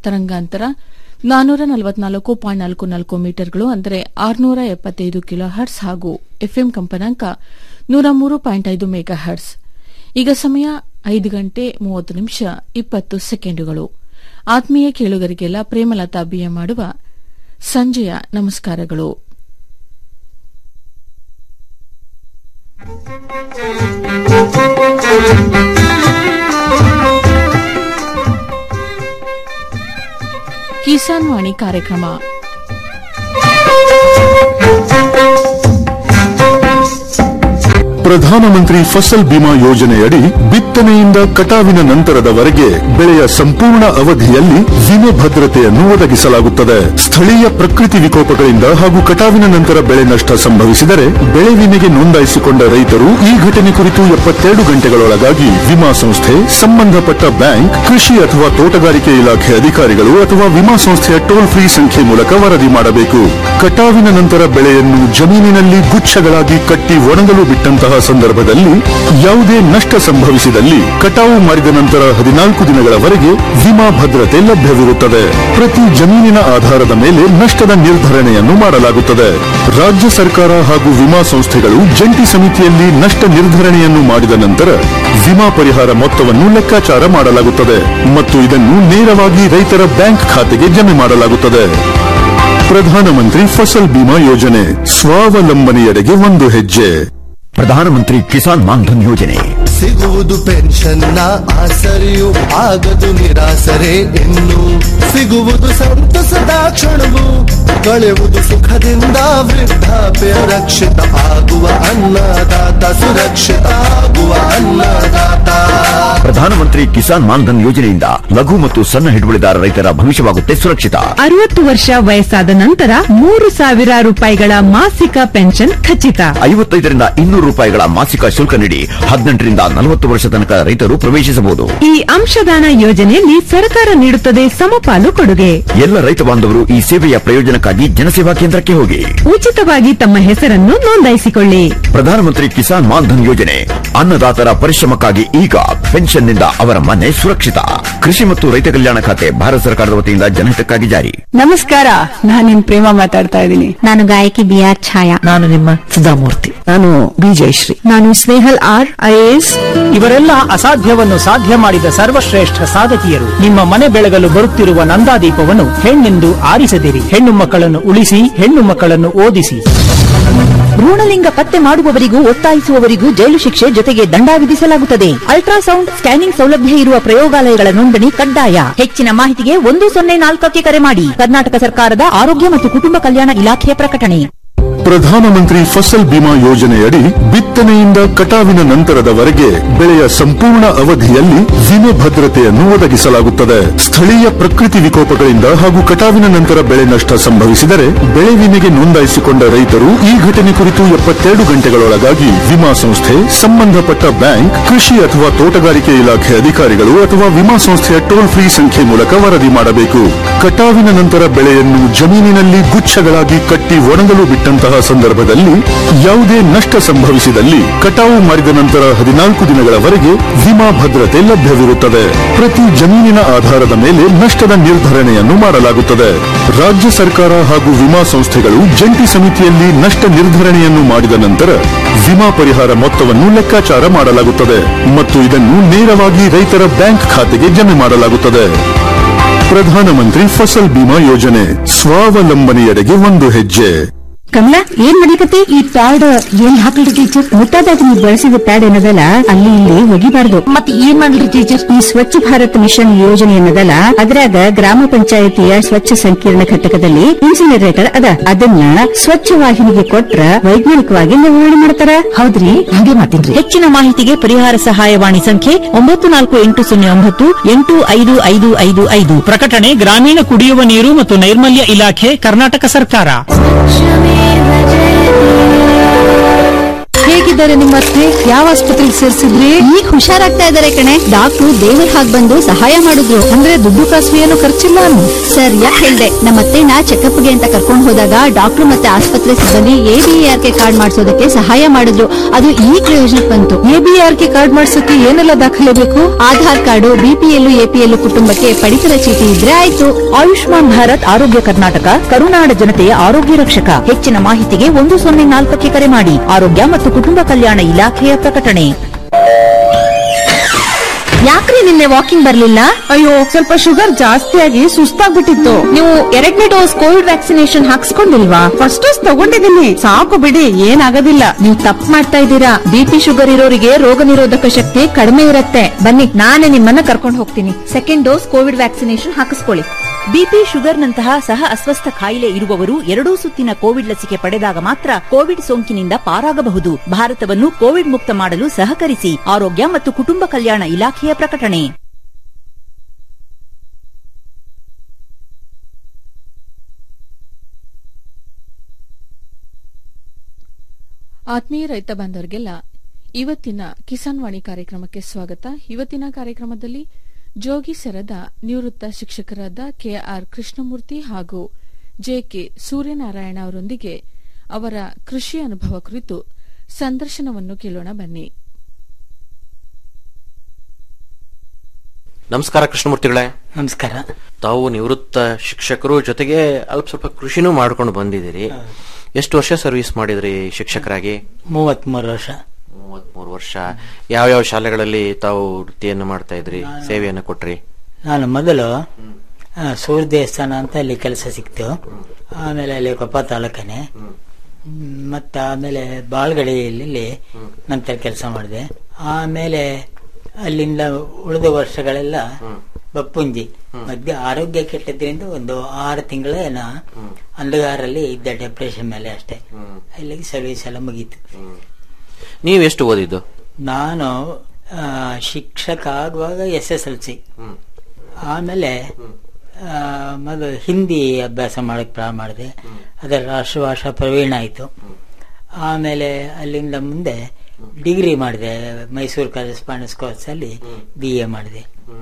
ತರಂಗಾಂತರ ನಾನೂರ ನಲವತ್ನಾಲ್ಕು ಪಾಯಿಂಟ್ ನಾಲ್ಕು ನಾಲ್ಕು ಮೀಟರ್ಗಳು ಅಂದರೆ ಆರುನೂರ ಎಪ್ಪತ್ತೈದು ಕಿಲೋ ಹರ್ಟ್ಸ್ ಹಾಗೂ ಎಫ್ಎಂ ಕಂಪನಾಂಕ ನೂರ ಮೂರು ಪಾಯಿಂಟ್ ಐದು ಮೆಗಾ ಹರ್ಟ್ಸ್ ಈಗ ಸಮಯ ಐದು ಗಂಟೆ ಮೂವತ್ತು ನಿಮಿಷ ಇಪ್ಪತ್ತು ಸೆಕೆಂಡುಗಳು ಆತ್ಮೀಯ ಕೇಳುಗರಿಗೆಲ್ಲ ಪ್ರೇಮಲತಾ ಬಿಎ ಮಾಡುವ ಸಂಜೆಯ ನಮಸ್ಕಾರಗಳು ಕಿಸಾನ್ ವಾಣಿ ಕಾರ್ಯಕ್ರಮ ಪ್ರಧಾನಮಂತ್ರಿ ಫಸಲ್ ಬಿಮಾ ಯೋಜನೆಯಡಿ ಬಿತ್ತನೆಯಿಂದ ಕಟಾವಿನ ನಂತರದವರೆಗೆ ಬೆಳೆಯ ಸಂಪೂರ್ಣ ಅವಧಿಯಲ್ಲಿ ವಿಮೆ ಭದ್ರತೆಯನ್ನು ಒದಗಿಸಲಾಗುತ್ತದೆ ಸ್ಥಳೀಯ ಪ್ರಕೃತಿ ವಿಕೋಪಗಳಿಂದ ಹಾಗೂ ಕಟಾವಿನ ನಂತರ ಬೆಳೆ ನಷ್ಟ ಸಂಭವಿಸಿದರೆ ಬೆಳೆ ವಿಮೆಗೆ ನೋಂದಾಯಿಸಿಕೊಂಡ ರೈತರು ಈ ಘಟನೆ ಕುರಿತು ಎಪ್ಪತ್ತೆರಡು ಗಂಟೆಗಳೊಳಗಾಗಿ ವಿಮಾ ಸಂಸ್ಥೆ ಸಂಬಂಧಪಟ್ಟ ಬ್ಯಾಂಕ್ ಕೃಷಿ ಅಥವಾ ತೋಟಗಾರಿಕೆ ಇಲಾಖೆ ಅಧಿಕಾರಿಗಳು ಅಥವಾ ವಿಮಾ ಸಂಸ್ಥೆಯ ಟೋಲ್ ಫ್ರೀ ಸಂಖ್ಯೆ ಮೂಲಕ ವರದಿ ಮಾಡಬೇಕು ಕಟಾವಿನ ನಂತರ ಬೆಳೆಯನ್ನು ಜಮೀನಿನಲ್ಲಿ ಗುಚ್ಛಗಳಾಗಿ ಕಟ್ಟಿ ಒಣಗಲು ಬಿಟ್ಟಂತಹ ಸಂದರ್ಭದಲ್ಲಿ ಯಾವುದೇ ನಷ್ಟ ಸಂಭವಿಸಿದಲ್ಲಿ ಕಟಾವು ಮಾಡಿದ ನಂತರ ಹದಿನಾಲ್ಕು ದಿನಗಳವರೆಗೆ ವಿಮಾ ಭದ್ರತೆ ಲಭ್ಯವಿರುತ್ತದೆ ಪ್ರತಿ ಜಮೀನಿನ ಆಧಾರದ ಮೇಲೆ ನಷ್ಟದ ನಿರ್ಧರಣೆಯನ್ನು ಮಾಡಲಾಗುತ್ತದೆ ರಾಜ್ಯ ಸರ್ಕಾರ ಹಾಗೂ ವಿಮಾ ಸಂಸ್ಥೆಗಳು ಜಂಟಿ ಸಮಿತಿಯಲ್ಲಿ ನಷ್ಟ ನಿರ್ಧರಣೆಯನ್ನು ಮಾಡಿದ ನಂತರ ವಿಮಾ ಪರಿಹಾರ ಮೊತ್ತವನ್ನು ಲೆಕ್ಕಾಚಾರ ಮಾಡಲಾಗುತ್ತದೆ ಮತ್ತು ಇದನ್ನು ನೇರವಾಗಿ ರೈತರ ಬ್ಯಾಂಕ್ ಖಾತೆಗೆ ಜಮೆ ಮಾಡಲಾಗುತ್ತದೆ ಪ್ರಧಾನಮಂತ್ರಿ ಫಸಲ್ ಬಿಮಾ ಯೋಜನೆ ಸ್ವಾವಲಂಬನೆಯೆಡೆಗೆ ಒಂದು ಹೆಜ್ಜೆ ಪ್ರಧಾನಮಂತ್ರಿ ಕಿಸಾನ್ ಮಾನ್ಧನ್ ಯೋಜನೆ ಸಿಗುವುದು ಪೆನ್ಷನ್ನ ಆಸರೆಯು ಆಗದು ನಿರಾಸರೆ ಇನ್ನು ಸಿಗುವುದು ಸಂತಸದ ಕ್ಷಣವು ಕಳೆಯುವುದು ಸುಖದಿಂದ ವೃದ್ಧಾಪ್ಯ ರಕ್ಷಿತ ಆಗುವ ಅನ್ನದಾತ ಸುರಕ್ಷಿತ ಆಗುವ ಅನ್ನದಾತ ಪ್ರಧಾನಮಂತ್ರಿ ಕಿಸಾನ್ ಮಾನ್ಧನ್ ಯೋಜನೆಯಿಂದ ಲಘು ಮತ್ತು ಸಣ್ಣ ಹಿಡುವಳಿದಾರ ರೈತರ ಭವಿಷ್ಯವಾಗುತ್ತೆ ಸುರಕ್ಷಿತ ಅರವತ್ತು ವರ್ಷ ವಯಸ್ಸಾದ ನಂತರ ಮೂರು ಸಾವಿರ ರೂಪಾಯಿಗಳ ಮಾಸಿಕ ಪೆನ್ಷನ್ ಖಚಿತ ಐವತ್ತೈದರಿಂದ ಇನ್ನೂರು ರೂಪಾಯಿಗಳ ಮಾಸಿಕ ಶುಲ್ಕ ನೀಡಿ ಹದಿನೆಂಟರಿಂದ ನಲವತ್ತು ವರ್ಷ ತನಕ ರೈತರು ಪ್ರವೇಶಿಸಬಹುದು ಈ ಅಂಶದಾನ ಯೋಜನೆಯಲ್ಲಿ ಸರ್ಕಾರ ನೀಡುತ್ತದೆ ಸಮಪಾಲು ಕೊಡುಗೆ ಎಲ್ಲ ರೈತ ಬಾಂಧವರು ಈ ಸೇವೆಯ ಪ್ರಯೋಜನಕ್ಕಾಗಿ ಜನಸೇವಾ ಕೇಂದ್ರಕ್ಕೆ ಹೋಗಿ ಉಚಿತವಾಗಿ ತಮ್ಮ ಹೆಸರನ್ನು ನೋಂದಾಯಿಸಿಕೊಳ್ಳಿ ಪ್ರಧಾನಮಂತ್ರಿ ಕಿಸಾನ್ ಮಾನ್ಧನ್ ಯೋಜನೆ ಅನ್ನದಾತರ ಪರಿಶ್ರಮಕ್ಕಾಗಿ ಈಗ ಪೆನ್ಷನ್ನಿಂದ ಅವರ ಮನೆ ಸುರಕ್ಷಿತ ಕೃಷಿ ಮತ್ತು ರೈತ ಕಲ್ಯಾಣ ಖಾತೆ ಭಾರತ ಸರ್ಕಾರದ ವತಿಯಿಂದ ಜನಹಿತಕ್ಕಾಗಿ ಜಾರಿ ನಮಸ್ಕಾರ ನಾನು ನಿಮ್ ಪ್ರೇಮ ಮಾತಾಡ್ತಾ ಇದ್ದೀನಿ ನಾನು ಗಾಯಕಿ ಬಿ ಆರ್ ಛಾಯಾ ನಾನು ನಿಮ್ಮ ಸುಧಾಮೂರ್ತಿ ನಾನು ಬಿ ಜಯಶ್ರೀ ನಾನು ಸ್ನೇಹಲ್ ಆರ್ ಐಎಎಸ್ ಇವರೆಲ್ಲ ಅಸಾಧ್ಯವನ್ನು ಸಾಧ್ಯ ಮಾಡಿದ ಸರ್ವಶ್ರೇಷ್ಠ ಸಾಧಕಿಯರು ನಿಮ್ಮ ಮನೆ ಬೆಳಗಲು ಬರುತ್ತಿರುವ ನಂದಾದೀಪವನ್ನು ಹೆಣ್ಣೆಂದು ಆರಿಸದಿರಿ ಹೆಣ್ಣು ಮಕ್ಕಳನ್ನು ಉಳಿಸಿ ಹೆಣ್ಣು ಮಕ್ಕಳನ್ನು ಓದಿಸಿ ಭ್ರೂಣಲಿಂಗ ಪತ್ತೆ ಮಾಡುವವರಿಗೂ ಒತ್ತಾಯಿಸುವವರಿಗೂ ಜೈಲು ಶಿಕ್ಷೆ ಜೊತೆಗೆ ದಂಡ ವಿಧಿಸಲಾಗುತ್ತದೆ ಅಲ್ಟ್ರಾಸೌಂಡ್ ಸ್ಕ್ಯಾನಿಂಗ್ ಸೌಲಭ್ಯ ಇರುವ ಪ್ರಯೋಗಾಲಯಗಳ ನೋಂದಣಿ ಕಡ್ಡಾಯ ಹೆಚ್ಚಿನ ಮಾಹಿತಿಗೆ ಒಂದು ಸೊನ್ನೆ ನಾಲ್ಕಕ್ಕೆ ಕರೆ ಮಾಡಿ ಕರ್ನಾಟಕ ಸರ್ಕಾರದ ಆರೋಗ್ಯ ಮತ್ತು ಕುಟುಂಬ ಕಲ್ಯಾಣ ಇಲಾಖೆಯ ಪ್ರಕಟಣೆ ಪ್ರಧಾನಮಂತ್ರಿ ಫಸಲ್ ಬಿಮಾ ಯೋಜನೆಯಡಿ ಬಿತ್ತನೆಯಿಂದ ಕಟಾವಿನ ನಂತರದವರೆಗೆ ಬೆಳೆಯ ಸಂಪೂರ್ಣ ಅವಧಿಯಲ್ಲಿ ವಿಮೆ ಭದ್ರತೆಯನ್ನು ಒದಗಿಸಲಾಗುತ್ತದೆ ಸ್ಥಳೀಯ ಪ್ರಕೃತಿ ವಿಕೋಪಗಳಿಂದ ಹಾಗೂ ಕಟಾವಿನ ನಂತರ ಬೆಳೆ ನಷ್ಟ ಸಂಭವಿಸಿದರೆ ಬೆಳೆ ವಿಮೆಗೆ ನೋಂದಾಯಿಸಿಕೊಂಡ ರೈತರು ಈ ಘಟನೆ ಕುರಿತು ಎಪ್ಪತ್ತೆರಡು ಗಂಟೆಗಳೊಳಗಾಗಿ ವಿಮಾ ಸಂಸ್ಥೆ ಸಂಬಂಧಪಟ್ಟ ಬ್ಯಾಂಕ್ ಕೃಷಿ ಅಥವಾ ತೋಟಗಾರಿಕೆ ಇಲಾಖೆ ಅಧಿಕಾರಿಗಳು ಅಥವಾ ವಿಮಾ ಸಂಸ್ಥೆಯ ಟೋಲ್ ಫ್ರೀ ಸಂಖ್ಯೆ ಮೂಲಕ ವರದಿ ಮಾಡಬೇಕು ಕಟಾವಿನ ನಂತರ ಬೆಳೆಯನ್ನು ಜಮೀನಿನಲ್ಲಿ ಗುಚ್ಛಗಳಾಗಿ ಕಟ್ಟಿ ಒಣಗಲು ಬಿಟ್ಟಂತಹ ಸಂದರ್ಭದಲ್ಲಿ ಯಾವುದೇ ನಷ್ಟ ಸಂಭವಿಸಿದಲ್ಲಿ ಕಟಾವು ಮಾಡಿದ ನಂತರ ಹದಿನಾಲ್ಕು ದಿನಗಳವರೆಗೆ ವಿಮಾ ಭದ್ರತೆ ಲಭ್ಯವಿರುತ್ತದೆ ಪ್ರತಿ ಜಮೀನಿನ ಆಧಾರದ ಮೇಲೆ ನಷ್ಟದ ನಿರ್ಧರಣೆಯನ್ನು ಮಾಡಲಾಗುತ್ತದೆ ರಾಜ್ಯ ಸರ್ಕಾರ ಹಾಗೂ ವಿಮಾ ಸಂಸ್ಥೆಗಳು ಜಂಟಿ ಸಮಿತಿಯಲ್ಲಿ ನಷ್ಟ ನಿರ್ಧರಣೆಯನ್ನು ಮಾಡಿದ ನಂತರ ವಿಮಾ ಪರಿಹಾರ ಮೊತ್ತವನ್ನು ಲೆಕ್ಕಾಚಾರ ಮಾಡಲಾಗುತ್ತದೆ ಮತ್ತು ಇದನ್ನು ನೇರವಾಗಿ ರೈತರ ಬ್ಯಾಂಕ್ ಖಾತೆಗೆ ಜಮೆ ಮಾಡಲಾಗುತ್ತದೆ ಪ್ರಧಾನಮಂತ್ರಿ ಫಸಲ್ ಬಿಮಾ ಯೋಜನೆ ಸ್ವಾವಲಂಬನೆಯೆಡೆಗೆ ಒಂದು ಹೆಜ್ಜೆ ಕಮಲಾ ಏನ್ ಮಾಡ್ಲಿಕತ್ತಿ ಈ ಪ್ಯಾಡ್ ಏನ್ ಹಾಕ್ಲಿ ಟೀಚರ್ ಮುಟ್ಟಾದಾಗ ನೀವು ಬಳಸಿದ ಪ್ಯಾಡ್ ಏನದಲ್ಲ ಅಲ್ಲಿ ಇಲ್ಲಿ ಒಗಿಬಾರ್ದು ಮತ್ತೆ ಏನ್ ಮಾಡ್ಲಿ ಟೀಚರ್ ಈ ಸ್ವಚ್ಛ ಭಾರತ್ ಮಿಷನ್ ಯೋಜನೆ ಏನದಲ್ಲ ಅದ್ರಾಗ ಗ್ರಾಮ ಪಂಚಾಯತಿಯ ಸ್ವಚ್ಛ ಸಂಕೀರ್ಣ ಘಟಕದಲ್ಲಿ ಇನ್ಸಿನರೇಟರ್ ಅದ ಅದನ್ನ ಸ್ವಚ್ಛ ವಾಹಿನಿಗೆ ಕೊಟ್ರ ವೈಜ್ಞಾನಿಕವಾಗಿ ನಿರ್ವಹಣೆ ಮಾಡ್ತಾರ ಹೌದ್ರಿ ಹಂಗೆ ಮಾತಿನ್ರಿ ಹೆಚ್ಚಿನ ಮಾಹಿತಿಗೆ ಪರಿಹಾರ ಸಹಾಯವಾಣಿ ಸಂಖ್ಯೆ ಒಂಬತ್ತು ನಾಲ್ಕು ಎಂಟು ಸೊನ್ನೆ ಒಂಬತ್ತು ಎಂಟು ಐದು ಐದು ಐದು ಐದು ಪ್ರಕಟಣೆ ಗ್ರಾಮೀಣ ಕುಡಿಯುವ ನೀರು ಮತ್ತು ನೈರ್ಮಲ್ಯ ಇಲಾಖೆ ಕರ್ನಾಟಕ ಸರ್ಕಾರ ಹೇಗಿದ್ದಾರೆ ನಿಮ್ಮ ಅತ್ತೆ ಯಾವ ಆಸ್ಪತ್ರೆಗೆ ಸೇರಿಸಿದ್ರಿ ಈಗ ಹುಷಾರಾಗ್ತಾ ಇದಾರೆ ಕಣೆ ಡಾಕ್ಟ್ರು ದೇವ್ರ ಹಾಗ್ ಬಂದು ಸಹಾಯ ಮಾಡಿದ್ರು ಅಂದ್ರೆ ದುಡ್ಡು ಕಾಸು ಏನು ಖರ್ಚಿಲ್ಲ ಅನ್ನು ಸರಿಯಾಗಿ ಹೇಳ್ದೆ ನಮ್ಮ ಅತ್ತೆನ ಚೆಕಪ್ಗೆ ಅಂತ ಕರ್ಕೊಂಡು ಹೋದಾಗ ಡಾಕ್ಟ್ರು ಮತ್ತೆ ಆಸ್ಪತ್ರೆ ಸಿಬ್ಬಂದಿ ಎಬಿಆರ್ ಕೆ ಕಾರ್ಡ್ ಮಾಡಿಸೋದಕ್ಕೆ ಸಹಾಯ ಮಾಡಿದ್ರು ಅದು ಈ ಪ್ರಯೋಜನಕ್ಕೆ ಬಂತು ಎಬಿಆರ್ ಕೆ ಕಾರ್ಡ್ ಮಾಡ್ಸಕ್ಕೆ ಏನೆಲ್ಲ ದಾಖಲೆ ಬೇಕು ಆಧಾರ್ ಕಾರ್ಡು ಬಿಪಿಎಲ್ ಎಪಿಎಲ್ ಕುಟುಂಬಕ್ಕೆ ಪಡಿತರ ಚೀಟಿ ಇದ್ರೆ ಆಯ್ತು ಆಯುಷ್ಮಾನ್ ಭಾರತ್ ಆರೋಗ್ಯ ಕರ್ನಾಟಕ ಕರುನಾಡ ಜನತೆಯ ಆರೋಗ್ಯ ರಕ್ಷಕ ಹೆಚ್ಚಿನ ಮಾಹಿತಿಗೆ ಒಂದು ಸೊನ್ನೆ ನಾಲ್ಕಕ್ಕೆ ಕರೆ ಮಾಡಿ ಆರೋಗ್ಯ ಮತ್ತು ಕುಟುಂಬ ಕಲ್ಯಾಣ ಇಲಾಖೆಯ ಪ್ರಕಟಣೆ ಯಾಕ್ರಿ ನಿನ್ನೆ ವಾಕಿಂಗ್ ಬರ್ಲಿಲ್ಲ ಅಯ್ಯೋ ಸ್ವಲ್ಪ ಶುಗರ್ ಜಾಸ್ತಿ ಆಗಿ ಸುಸ್ತಾಗ್ಬಿಟ್ಟಿತ್ತು ನೀವು ಎರಡನೇ ಡೋಸ್ ಕೋವಿಡ್ ವ್ಯಾಕ್ಸಿನೇಷನ್ ಹಾಕ್ಸ್ಕೊಂಡಿಲ್ವಾ ಫಸ್ಟ್ ಡೋಸ್ ತಗೊಂಡಿದ್ದೀನಿ ಸಾಕು ಬಿಡಿ ಏನಾಗೋದಿಲ್ಲ ನೀವು ತಪ್ಪು ಮಾಡ್ತಾ ಇದ್ದೀರಾ ಬಿಪಿ ಶುಗರ್ ಇರೋರಿಗೆ ರೋಗ ನಿರೋಧಕ ಶಕ್ತಿ ಕಡಿಮೆ ಇರುತ್ತೆ ಬನ್ನಿ ನಾನೇ ನಿಮ್ಮನ್ನ ಕರ್ಕೊಂಡು ಹೋಗ್ತೀನಿ ಸೆಕೆಂಡ್ ಡೋಸ್ ಕೋವಿಡ್ ವ್ಯಾಕ್ಸಿನೇಷನ್ ಹಾಕಿಸ್ಕೊಳ್ಳಿ ಬಿಪಿ ಶುಗರ್ನಂತಹ ಸಹ ಅಸ್ವಸ್ಥ ಕಾಯಿಲೆ ಇರುವವರು ಎರಡೂ ಸುತ್ತಿನ ಕೋವಿಡ್ ಲಸಿಕೆ ಪಡೆದಾಗ ಮಾತ್ರ ಕೋವಿಡ್ ಸೋಂಕಿನಿಂದ ಪಾರಾಗಬಹುದು ಭಾರತವನ್ನು ಕೋವಿಡ್ ಮುಕ್ತ ಮಾಡಲು ಸಹಕರಿಸಿ ಆರೋಗ್ಯ ಮತ್ತು ಕುಟುಂಬ ಕಲ್ಯಾಣ ಇಲಾಖೆಯ ಪ್ರಕಟಣೆ ಆತ್ಮೀಯ ರೈತ ಬಾಂಧವರಿಗೆಲ್ಲ ಇವತ್ತಿನ ಕಿಸಾನ್ ವಾಣಿ ಕಾರ್ಯಕ್ರಮಕ್ಕೆ ಸ್ವಾಗತ ಇವತ್ತಿನ ಕಾರ್ಯಕ್ರಮದಲ್ಲಿ ಜೋಗಿ ಸರದ ನಿವೃತ್ತ ಶಿಕ್ಷಕರಾದ ಕೆಆರ್ ಕೃಷ್ಣಮೂರ್ತಿ ಹಾಗೂ ಜೆಕೆ ಸೂರ್ಯನಾರಾಯಣ ಅವರೊಂದಿಗೆ ಅವರ ಕೃಷಿ ಅನುಭವ ಕುರಿತು ಸಂದರ್ಶನವನ್ನು ಕೇಳೋಣ ಬನ್ನಿ ನಮಸ್ಕಾರ ಕೃಷ್ಣಮೂರ್ತಿಗಳೇ ನಮಸ್ಕಾರ ತಾವು ನಿವೃತ್ತ ಶಿಕ್ಷಕರು ಜೊತೆಗೆ ಅಲ್ಪ ಸ್ವಲ್ಪ ಕೃಷಿನೂ ಮಾಡ್ಕೊಂಡು ಬಂದಿದ್ದೀರಿ ಎಷ್ಟು ವರ್ಷ ಸರ್ವಿಸ್ ಮಾಡಿದ್ರಿ ಶಿಕ್ಷಕರಾಗಿ ಮೂವತ್ಮೂರು ವರ್ಷ ಮೂವತ್ಮೂರು ವರ್ಷ ಯಾವ್ಯಾವ ಶಾಲೆಗಳಲ್ಲಿ ತಾವು ವೃತ್ತಿಯನ್ನು ಮಾಡ್ತಾ ಇದ್ರಿ ಸೇವೆಯನ್ನು ಕೊಟ್ರಿ ನಾನು ಮೊದಲು ಆ, ಸೂರ್ಯ ದೇವಸ್ಥಾನ ಅಂತ ಅಲ್ಲಿ ಕೆಲಸ ಸಿಕ್ತು ಆಮೇಲೆ ಅಲ್ಲಿ ಕೊಪ್ಪ ತಾಲೂಕನೆ ಮತ್ತೆ ಆಮೇಲೆ ಬಾಳ್ಗಡಿಯಲ್ಲಿ ನಂತರ ಕೆಲಸ ಮಾಡಿದೆ ಆಮೇಲೆ ಅಲ್ಲಿಂದ ಉಳಿದ ವರ್ಷಗಳೆಲ್ಲ ಬಪ್ಪುಂಜಿ ಮಧ್ಯೆ ಆರೋಗ್ಯ ಕೆಟ್ಟದ್ರಿಂದ ಒಂದು ಆರು ತಿಂಗಳ ಅಂಧಗಾರಲ್ಲಿ ಇದ್ದ ಡೆಪ್ರೆಷನ್ ಮೇಲೆ ಅಷ್ಟೇ ಅಲ್ಲಿಗೆ ಸರ್ವಿಸ್ ಎಲ್ಲ ಮುಗೀತು ನೀವ್ ಎಷ್ಟು ಓದಿದ್ದು ನಾನು ಆ, ಶಿಕ್ಷಕ ಆಗುವಾಗ ಎಸ್ ಎಸ್ ಎಲ್ ಸಿ ಆಮೇಲೆ ಆ, ಮೊದಲು ಹಿಂದಿ ಅಭ್ಯಾಸ ಮಾಡಕ್ ಪ್ರಾರಂಭ ಮಾಡಿದೆ ಅದರ ರಾಷ್ಟ್ರಭಾಷಾ ಪ್ರವೀಣ ಆಯಿತು ಆಮೇಲೆ ಅಲ್ಲಿಂದ ಮುಂದೆ ಡಿಗ್ರಿ ಮಾಡಿದೆ ಮೈಸೂರು ಕರೆಸ್ಪಾಂಡೆನ್ಸ್ ಕೋರ್ಸ್ ಅಲ್ಲಿ ಬಿ ಎ ಮಾಡಿದೆ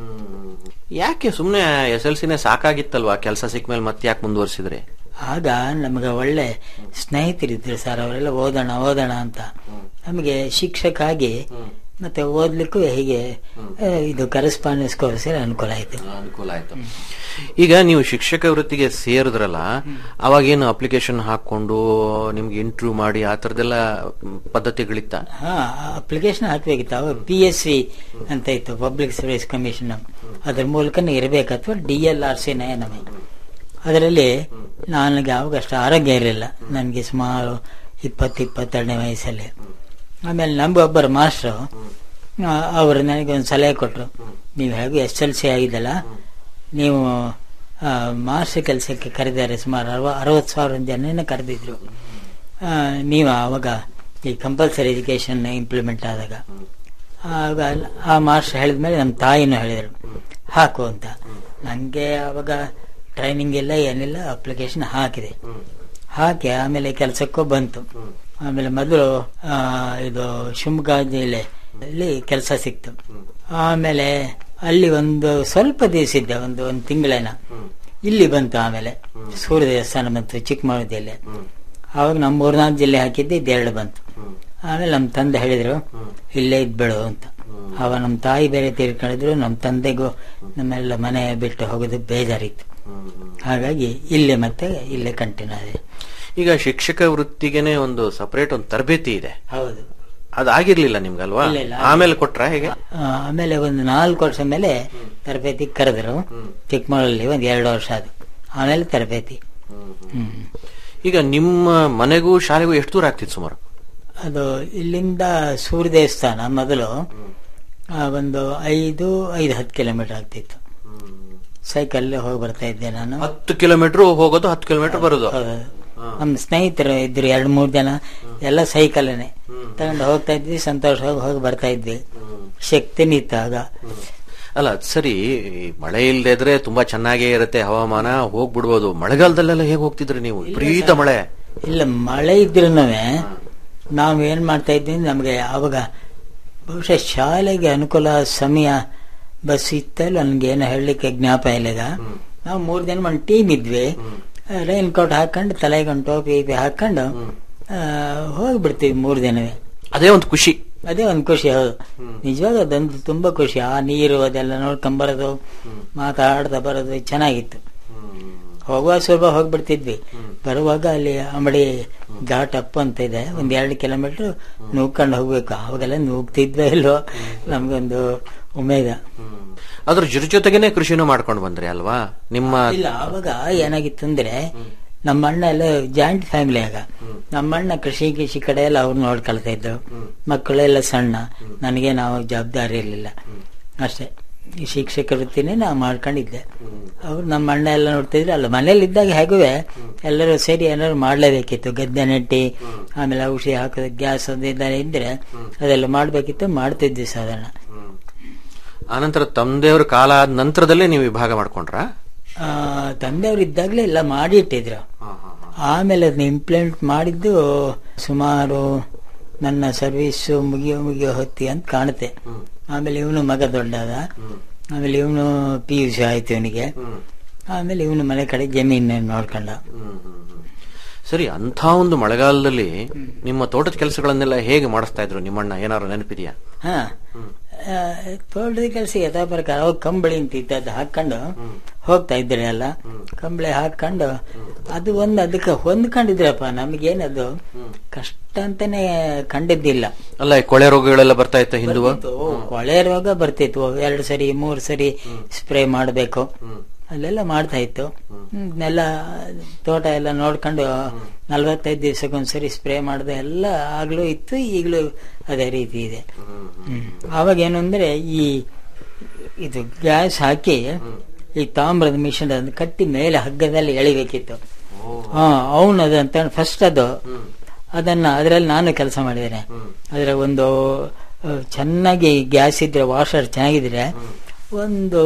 ಯಾಕೆ ಸುಮ್ನೆ ಎಸ್ ಎಲ್ ಸಿನೇ ಸಾಕಾಗಿತ್ತಲ್ವಾ ಕೆಲಸ ಸಿಕ್ಕ ಮೇಲೆ ಮತ್ತೆ ಯಾಕೆ ಮುಂದುವರಿಸಿದ್ರಿ ಆಗ ನಮಗೆ ಒಳ್ಳೆ ಸ್ನೇಹಿತರಿದ್ರು ಸರ್ ಅವರೆಲ್ಲ ಓದೋಣ ಓದೋಣ ಅಂತ ನಮಗೆ ಶಿಕ್ಷಕ ಆಗಿ ಮತ್ತೆ ಓದ್ಲಿಕ್ಕೂ ಹೀಗೆ ಆ, ಇದು ಕರೆಸ್ಪಾಂಡೆನ್ಸ್ ಕೋರ್ಸ್ ಅನುಕೂಲ ಆಯ್ತು ಅನುಕೂಲ ಆಯ್ತು ಈಗ ನೀವು ಶಿಕ್ಷಕ ವೃತ್ತಿಗೆ ಸೇರಿದ್ರಲ್ಲ ಅವಾಗೇನು ಅಪ್ಲಿಕೇಶನ್ ಹಾಕೊಂಡು ನಿಮ್ಗೆ ಇಂಟರ್ವ್ಯೂ ಮಾಡಿ ಆ ತರದೆಲ್ಲ ಪದ್ಧತಿಗಳಿತ್ತ ಹಾ ಅಪ್ಲಿಕೇಶನ್ ಹಾಕ್ಬೇಕಿತ್ತು ಅವಾಗ ಪಿ ಎಸ್ ಸಿ ಅಂತ ಇತ್ತು ಪಬ್ಲಿಕ್ ಸರ್ವಿಸ್ ಕಮಿಷನ್ ಅದ್ರ ಮೂಲಕ ಇರಬೇಕು ಅಥವಾ ಡಿ ಎಲ್ ಆರ್ ಸಿ ನಮಗೆ ಅದರಲ್ಲಿ ನನಗೆ ಅವಾಗ ಅಷ್ಟು ಆರೋಗ್ಯ ಇರಲಿಲ್ಲ ನನಗೆ ಸುಮಾರು ಇಪ್ಪತ್ತು ಇಪ್ಪತ್ತೆರಡನೇ ವಯಸ್ಸಲ್ಲಿ ಆಮೇಲೆ ನಮ್ಗೊಬ್ಬರು ಮಾಸ್ಟ್ರು ಅವರು ನನಗೆ ಒಂದು ಸಲಹೆ ಕೊಟ್ಟರು ನೀವು ಹೇಗೂ ಎಸ್ ಎಲ್ ಸಿ ಆಗಿದ್ದಲ್ಲ ನೀವು ಆ, ಮಾಸ್ಟರ್ ಕೆಲಸಕ್ಕೆ ಕರೆದಿದ್ದಾರೆ ಸುಮಾರು ಅರವ ಅರವತ್ತು ಸಾವಿರ ಜನನ ಕರೆದಿದ್ರು ಆ, ನೀವು ಆವಾಗ ಈ ಕಂಪಲ್ಸರಿ ಎಜುಕೇಶನ್ ಇಂಪ್ಲಿಮೆಂಟ್ ಆದಾಗ ಆಗ ಆ ಮಾಸ್ಟರ್ ಹೇಳಿದ್ಮೇಲೆ ನಮ್ಮ ತಾಯಿನೂ ಹೇಳಿದರು ಹಾಕು ಅಂತ ನನಗೆ ಆವಾಗ ಟ್ರೈನಿಂಗ್ ಇಲ್ಲ ಏನಿಲ್ಲ ಅಪ್ಲಿಕೇಶನ್ ಹಾಕಿದೆ ಹಾಕಿ ಆಮೇಲೆ ಕೆಲಸಕ್ಕೂ ಬಂತು ಆಮೇಲೆ ಮೊದಲು ಆ, ಇದು ಶಿವಮೊಗ್ಗ ಜಿಲ್ಲೆ ಅಲ್ಲಿ ಕೆಲಸ ಸಿಕ್ತು ಆಮೇಲೆ ಅಲ್ಲಿ ಒಂದು ಸ್ವಲ್ಪ ದಿವಸ ಇದ್ದೆ ಒಂದು ಒಂದು ತಿಂಗಳೇನ ಇಲ್ಲಿ ಬಂತು ಆಮೇಲೆ ಸೂರ್ಯ ದೇವಸ್ಥಾನ ಬಂತು ಚಿಕ್ಕಮಗಳೂರಲ್ಲಿ ಅವಾಗ ನಮ್ಮ ಮೂರ್ನಾಲ್ಕು ಜಿಲ್ಲೆ ಹಾಕಿದ್ದೆ ಇದೆರಡು ಬಂತು ಆಮೇಲೆ ನಮ್ಮ ತಂದೆ ಹೇಳಿದ್ರು ಇಲ್ಲೇ ಇದ್ಬೇಡು ಅಂತ ಅವ ನಮ್ಮ ತಾಯಿ ಬೇರೆ ತೀರ್ಕೊಂಡಿದ್ರು ನಮ್ಮ ತಂದೆಗೂ ನಮ್ಮೆಲ್ಲ ಮನೆ ಬಿಟ್ಟು ಹೋಗೋದು ಬೇಜಾರಿತ್ತು ಹಾಗಾಗಿ ಇಲ್ಲೇ ಮತ್ತೆ ಇಲ್ಲೇ ಕಂಟಿನ್ಯೂ ಆದೆ ಈಗ ಶಿಕ್ಷಕ ವೃತ್ತಿಗೆನೆ ಒಂದು ಸಪರೇಟ್ ಒಂದು ತರಬೇತಿ ಇದೆ ಹೌದು ಅದಾಗಿರ್ಲಿಲ್ಲ ನಿಮ್ಗಲ್ವಾ ಇಲ್ಲ, ಇಲ್ಲ. ಆಮೇಲೆ ಕೊಟ್ರ ಹೇಗೆ ಆ, ಆಮೇಲೆ ಒಂದು ನಾಲ್ಕು ವರ್ಷ ಮೇಲೆ ತರಬೇತಿ ಕರೆದ್ರು ಚಿಕ್ಕಮಗಳೂರಲ್ಲಿ ಒಂದು ಎರಡು ವರ್ಷ ಅದು ಆಮೇಲೆ ತರಬೇತಿ ಹ್ಮ್ ಈಗ ನಿಮ್ಮ ಮನೆಗೂ ಶಾಲೆಗೂ ಎಷ್ಟು ದೂರ ಆಗ್ತಿತ್ತು ಸುಮಾರು ಅದು ಇಲ್ಲಿಂದ ಸೂರ್ಯ ದೇವಸ್ಥಾನ ಮೊದಲು ಆ, ಒಂದು ಐದು ಐದು ಹತ್ತು ಕಿಲೋಮೀಟರ್ ಆಗ್ತಿತ್ತು ಸೈಕಲ್ ಹೋಗಿ ಬರ್ತಾ ಇದ್ದೆ ನಾನು ಹತ್ತು ಕಿಲೋಮೀಟರ್ ಹೋಗೋದು ಹತ್ತು ಕಿಲೋಮೀಟರ್ ಬರೋದು ಹೌದು. ನಮ್ಮ ಸ್ನೇಹಿತರು ಇದ್ರು ಎರಡು ಮೂರು ಜನ ಎಲ್ಲ ಸೈಕಲ್ನೇ ತಗೊಂಡು ಹೋಗ್ತಾ ಇದ್ವಿ ಸಂತೋಷವಾಗಿ ಹೋಗಿ ಬರ್ತಾ ಇದ್ವಿ ಶಕ್ತಿ ನಿಂತು ಆಗ ಅಲ್ಲ ಅದ್ ಸರಿ ಈ ಮಳೆ ಇಲ್ದೇ ಇದ್ರೆ ತುಂಬಾ ಚೆನ್ನಾಗೇ ಇರುತ್ತೆ ಹವಾಮಾನ ಹೋಗ್ಬಿಡ್ಬೋದು ಮಳೆಗಾಲದಲ್ಲೆಲ್ಲ ಹೇಗೆ ಹೋಗ್ತಿದ್ರಿ ನೀವು ವಿಪರೀತ ಮಳೆ ಇಲ್ಲ ಮಳೆ ಇದ್ರೂ ನಾವು ಏನ್ ಮಾಡ್ತಾ ಇದ್ವಿ ನಮಗೆ ಆವಾಗ ಬಹುಶಃ ಶಾಲೆಗೆ ಅನುಕೂಲ ಸಮಯ ಬಸ್ ಇತ್ತಲ್ಲ ನನ್ಗೇನು ಹೇಳಲಿಕ್ಕೆ ಜ್ಞಾಪ ಇಲ್ಲ ಈಗ ನಾವು ಮೂರ್ ಜನ ಒಂದು ಟೀಮ್ ಇದ್ವಿ ರೈನ್ ಕೋಟ್ ಹಾಕೊಂಡು ತಲೆಗೆ ಒಂದು ಟೋಪಿ ಗೀಪಿ ಹಾಕೊಂಡು ಆ, ಹೋಗ್ಬಿಡ್ತೀವಿ ಮೂರ್ ಜನವೇ ಅದೇ ಒಂದು ಖುಷಿ ಅದೇ ಒಂದು ಖುಷಿ ಹೌದು ನಿಜವಾಗ ಅದೊಂದು ತುಂಬಾ ಖುಷಿ ಆ ನೀರು ಅದೆಲ್ಲ ನೋಡ್ಕೊಂಡ್ ಬರೋದು ಮಾತಾಡ್ತಾ ಬರೋದು ಚೆನ್ನಾಗಿತ್ತು ಹೋಗುವಾಗ ಸ್ವಲ್ಪ ಹೋಗ್ಬಿಡ್ತಿದ್ವಿ ಬರುವಾಗ ಅಲ್ಲಿ ಅಂಬಡಿ ಘಾಟ್ ಅಪ್ ಅಂತ ಇದೆ ಒಂದ್ ಎರಡು ಕಿಲೋಮೀಟರ್ ನೂಗ್ಕೊಂಡು ಹೋಗ್ಬೇಕು ಅವಾಗೆಲ್ಲ ನೂಗ್ತಿದ್ವೋ ಇಲ್ವೋ ನಮ್ಗೊಂದು ಉಮೇದ ಅದ್ರ ಜೊತೆ ಜೊತೆಗೇನೆ ಕೃಷಿನೂ ಮಾಡ್ಕೊಂಡು ಬಂದ್ರಿ ಅಲ್ವಾ ನಿಮ್ಮ ಇಲ್ಲ ಅವಾಗ ಏನಾಗಿತ್ತು ಅಂದ್ರೆ ನಮ್ಮ ಅಣ್ಣ ಎಲ್ಲ ಜಾಯಿಂಟ್ ಫ್ಯಾಮಿಲಿ ಆಗ ನಮ್ಮ ಅಣ್ಣ ಕೃಷಿ ಕೃಷಿ ಕಡೆ ಎಲ್ಲ ಅವ್ರು ನೋಡ್ಕೊಳ್ತಾ ಇದ್ರು ಮಕ್ಕಳೆಲ್ಲ ಸಣ್ಣ ನನಗೆ ನಾವು ಜವಾಬ್ದಾರಿ ಇರಲಿಲ್ಲ ಅಷ್ಟೇ ಈ ಶಿಕ್ಷಕ ವೃತ್ತಿನೇ ನಾವು ಮಾಡ್ಕೊಂಡಿದ್ದೆ ಅವ್ರು ನಮ್ಮ ಅಣ್ಣ ಎಲ್ಲ ನೋಡ್ತಿದ್ರು ಅಲ್ಲ ಮನೇಲಿ ಇದ್ದಾಗ ಹೇಗೂ ಎಲ್ಲರೂ ಸೇರಿ ಏನಾದ್ರು ಮಾಡ್ಲೇಬೇಕಿತ್ತು ಗದ್ದೆ ನೆಟ್ಟಿ ಆಮೇಲೆ ಔಷಧಿ ಹಾಕೋದು ಗ್ಯಾಸ್ ಅದೆಲ್ಲ ಇದ್ರೆ ಅದೆಲ್ಲ ಮಾಡ್ಬೇಕಿತ್ತು ಮಾಡ್ತಿದ್ವಿ ಸಾಧಾರಣ ಆನಂತರ ತಮ್ಮದೇವ್ರ ಕಾಲ ಆದ ನಂತರದಲ್ಲೇ ನೀವು ವಿಭಾಗ ಮಾಡ್ಕೊಂಡ್ರ ಆ, ತಂದೆಯವರು ಇದ್ದಾಗಲೇ ಎಲ್ಲ ಮಾಡಿ ಇಟ್ಟಿದ್ರು ಆಮೇಲೆ ಅದನ್ನ ಇಂಪ್ಲಿಮೆಂಟ್ ಮಾಡಿದ್ದು ಸುಮಾರು ನನ್ನ ಸರ್ವಿಸ್ ಮುಗಿಯೋ ಮುಗಿಯೋ ಹೊತ್ತಿ ಅಂತ ಕಾಣುತ್ತೆ ಆಮೇಲೆ ಇವನು ಮಗ ದೊಡ್ಡದ ಆಮೇಲೆ ಇವನು ಪಿ ಯು ಸಿ ಆಯ್ತು ಇವನಿಗೆ ಆಮೇಲೆ ಇವನು ಮನೆ ಕಡೆ ಜಮೀನು ನೋಡ್ಕೊಂಡ ಸರಿ ಅಂಥ ಒಂದು ಮಳೆಗಾಲದಲ್ಲಿ ನಿಮ್ಮ ತೋಟದ ಕೆಲಸಗಳನ್ನೆಲ್ಲ ಹೇಗೆ ಮಾಡಿಸ್ತಾ ಇದ್ರು ನಿಮ್ಮಣ್ಣ ಏನಾದ್ರು ನೆನಪಿದೆಯಾ ಹಾ ಆ, ತೋಟದ ಕೆಲಸ ಯಥಾ ಪ್ರಕಾರ ಅವಾಗ ಕಂಬಳಿ ಅಂತ ಇದ್ದದ್ದು ಹಾಕೊಂಡು ಹೋಗ್ತಾ ಇದ್ರೆ ಎಲ್ಲ ಕಂಬಳಿ ಹಾಕೊಂಡು ಅದು ಒಂದು ಅದಕ್ಕೆ ಹೊಂದ್ಕೊಂಡಿದ್ರಪ್ಪ ನಮಗೇನದು ಕಷ್ಟ ಅಂತಾನೆ ಕಂಡಿದ್ದಿಲ್ಲ ಅಲ್ಲ ಈ ಕೊಳೆ ರೋಗಗಳೆಲ್ಲ ಬರ್ತಾ ಇತ್ತ ಹಿಂದುವ ಬರ್ತಿತ್ತು. ಕೊಳೆ ರೋಗ ಬರ್ತಿತ್ತು ಎರಡು ಸರಿ ಮೂರು ಸರಿ ಸ್ಪ್ರೇ ಮಾಡಬೇಕು ಅಲ್ಲೆಲ್ಲ ಮಾಡ್ತಾ ಇತ್ತು ಎಲ್ಲ ತೋಟ ಎಲ್ಲ ನೋಡ್ಕೊಂಡು ನಲ್ವತ್ತೈದು ದಿವಸಕ್ಕೊಂದ್ಸರಿ ಸ್ಪ್ರೇ ಮಾಡಿದೆ ಎಲ್ಲ ಆಗ್ಲೂ ಇತ್ತು ಈಗಲೂ ಅದೇ ರೀತಿ ಇದೆ ಹ್ಮ್. ಆವಾಗ ಏನು ಅಂದ್ರೆ ಈ ಇದು ಗ್ಯಾಸ್ ಹಾಕಿ ಈ ತಾಮ್ರದ ಮಿಷನ್ ಅದನ್ನ ಕಟ್ಟಿ ಮೇಲೆ ಹಗ್ಗದಲ್ಲಿ ಎಳಿಬೇಕಿತ್ತು ಹಾ ಅವನು ಅದಂತ ಫಸ್ಟ್ ಅದು ಅದನ್ನ ಅದರಲ್ಲಿ ನಾನು ಕೆಲಸ ಮಾಡಿದ್ದೇನೆ ಅದರ ಒಂದು ಆ, ಚೆನ್ನಾಗಿ ಗ್ಯಾಸ್ ಇದ್ರೆ ವಾಷರ್ ಚೆನ್ನಾಗಿದ್ರೆ ಒಂದು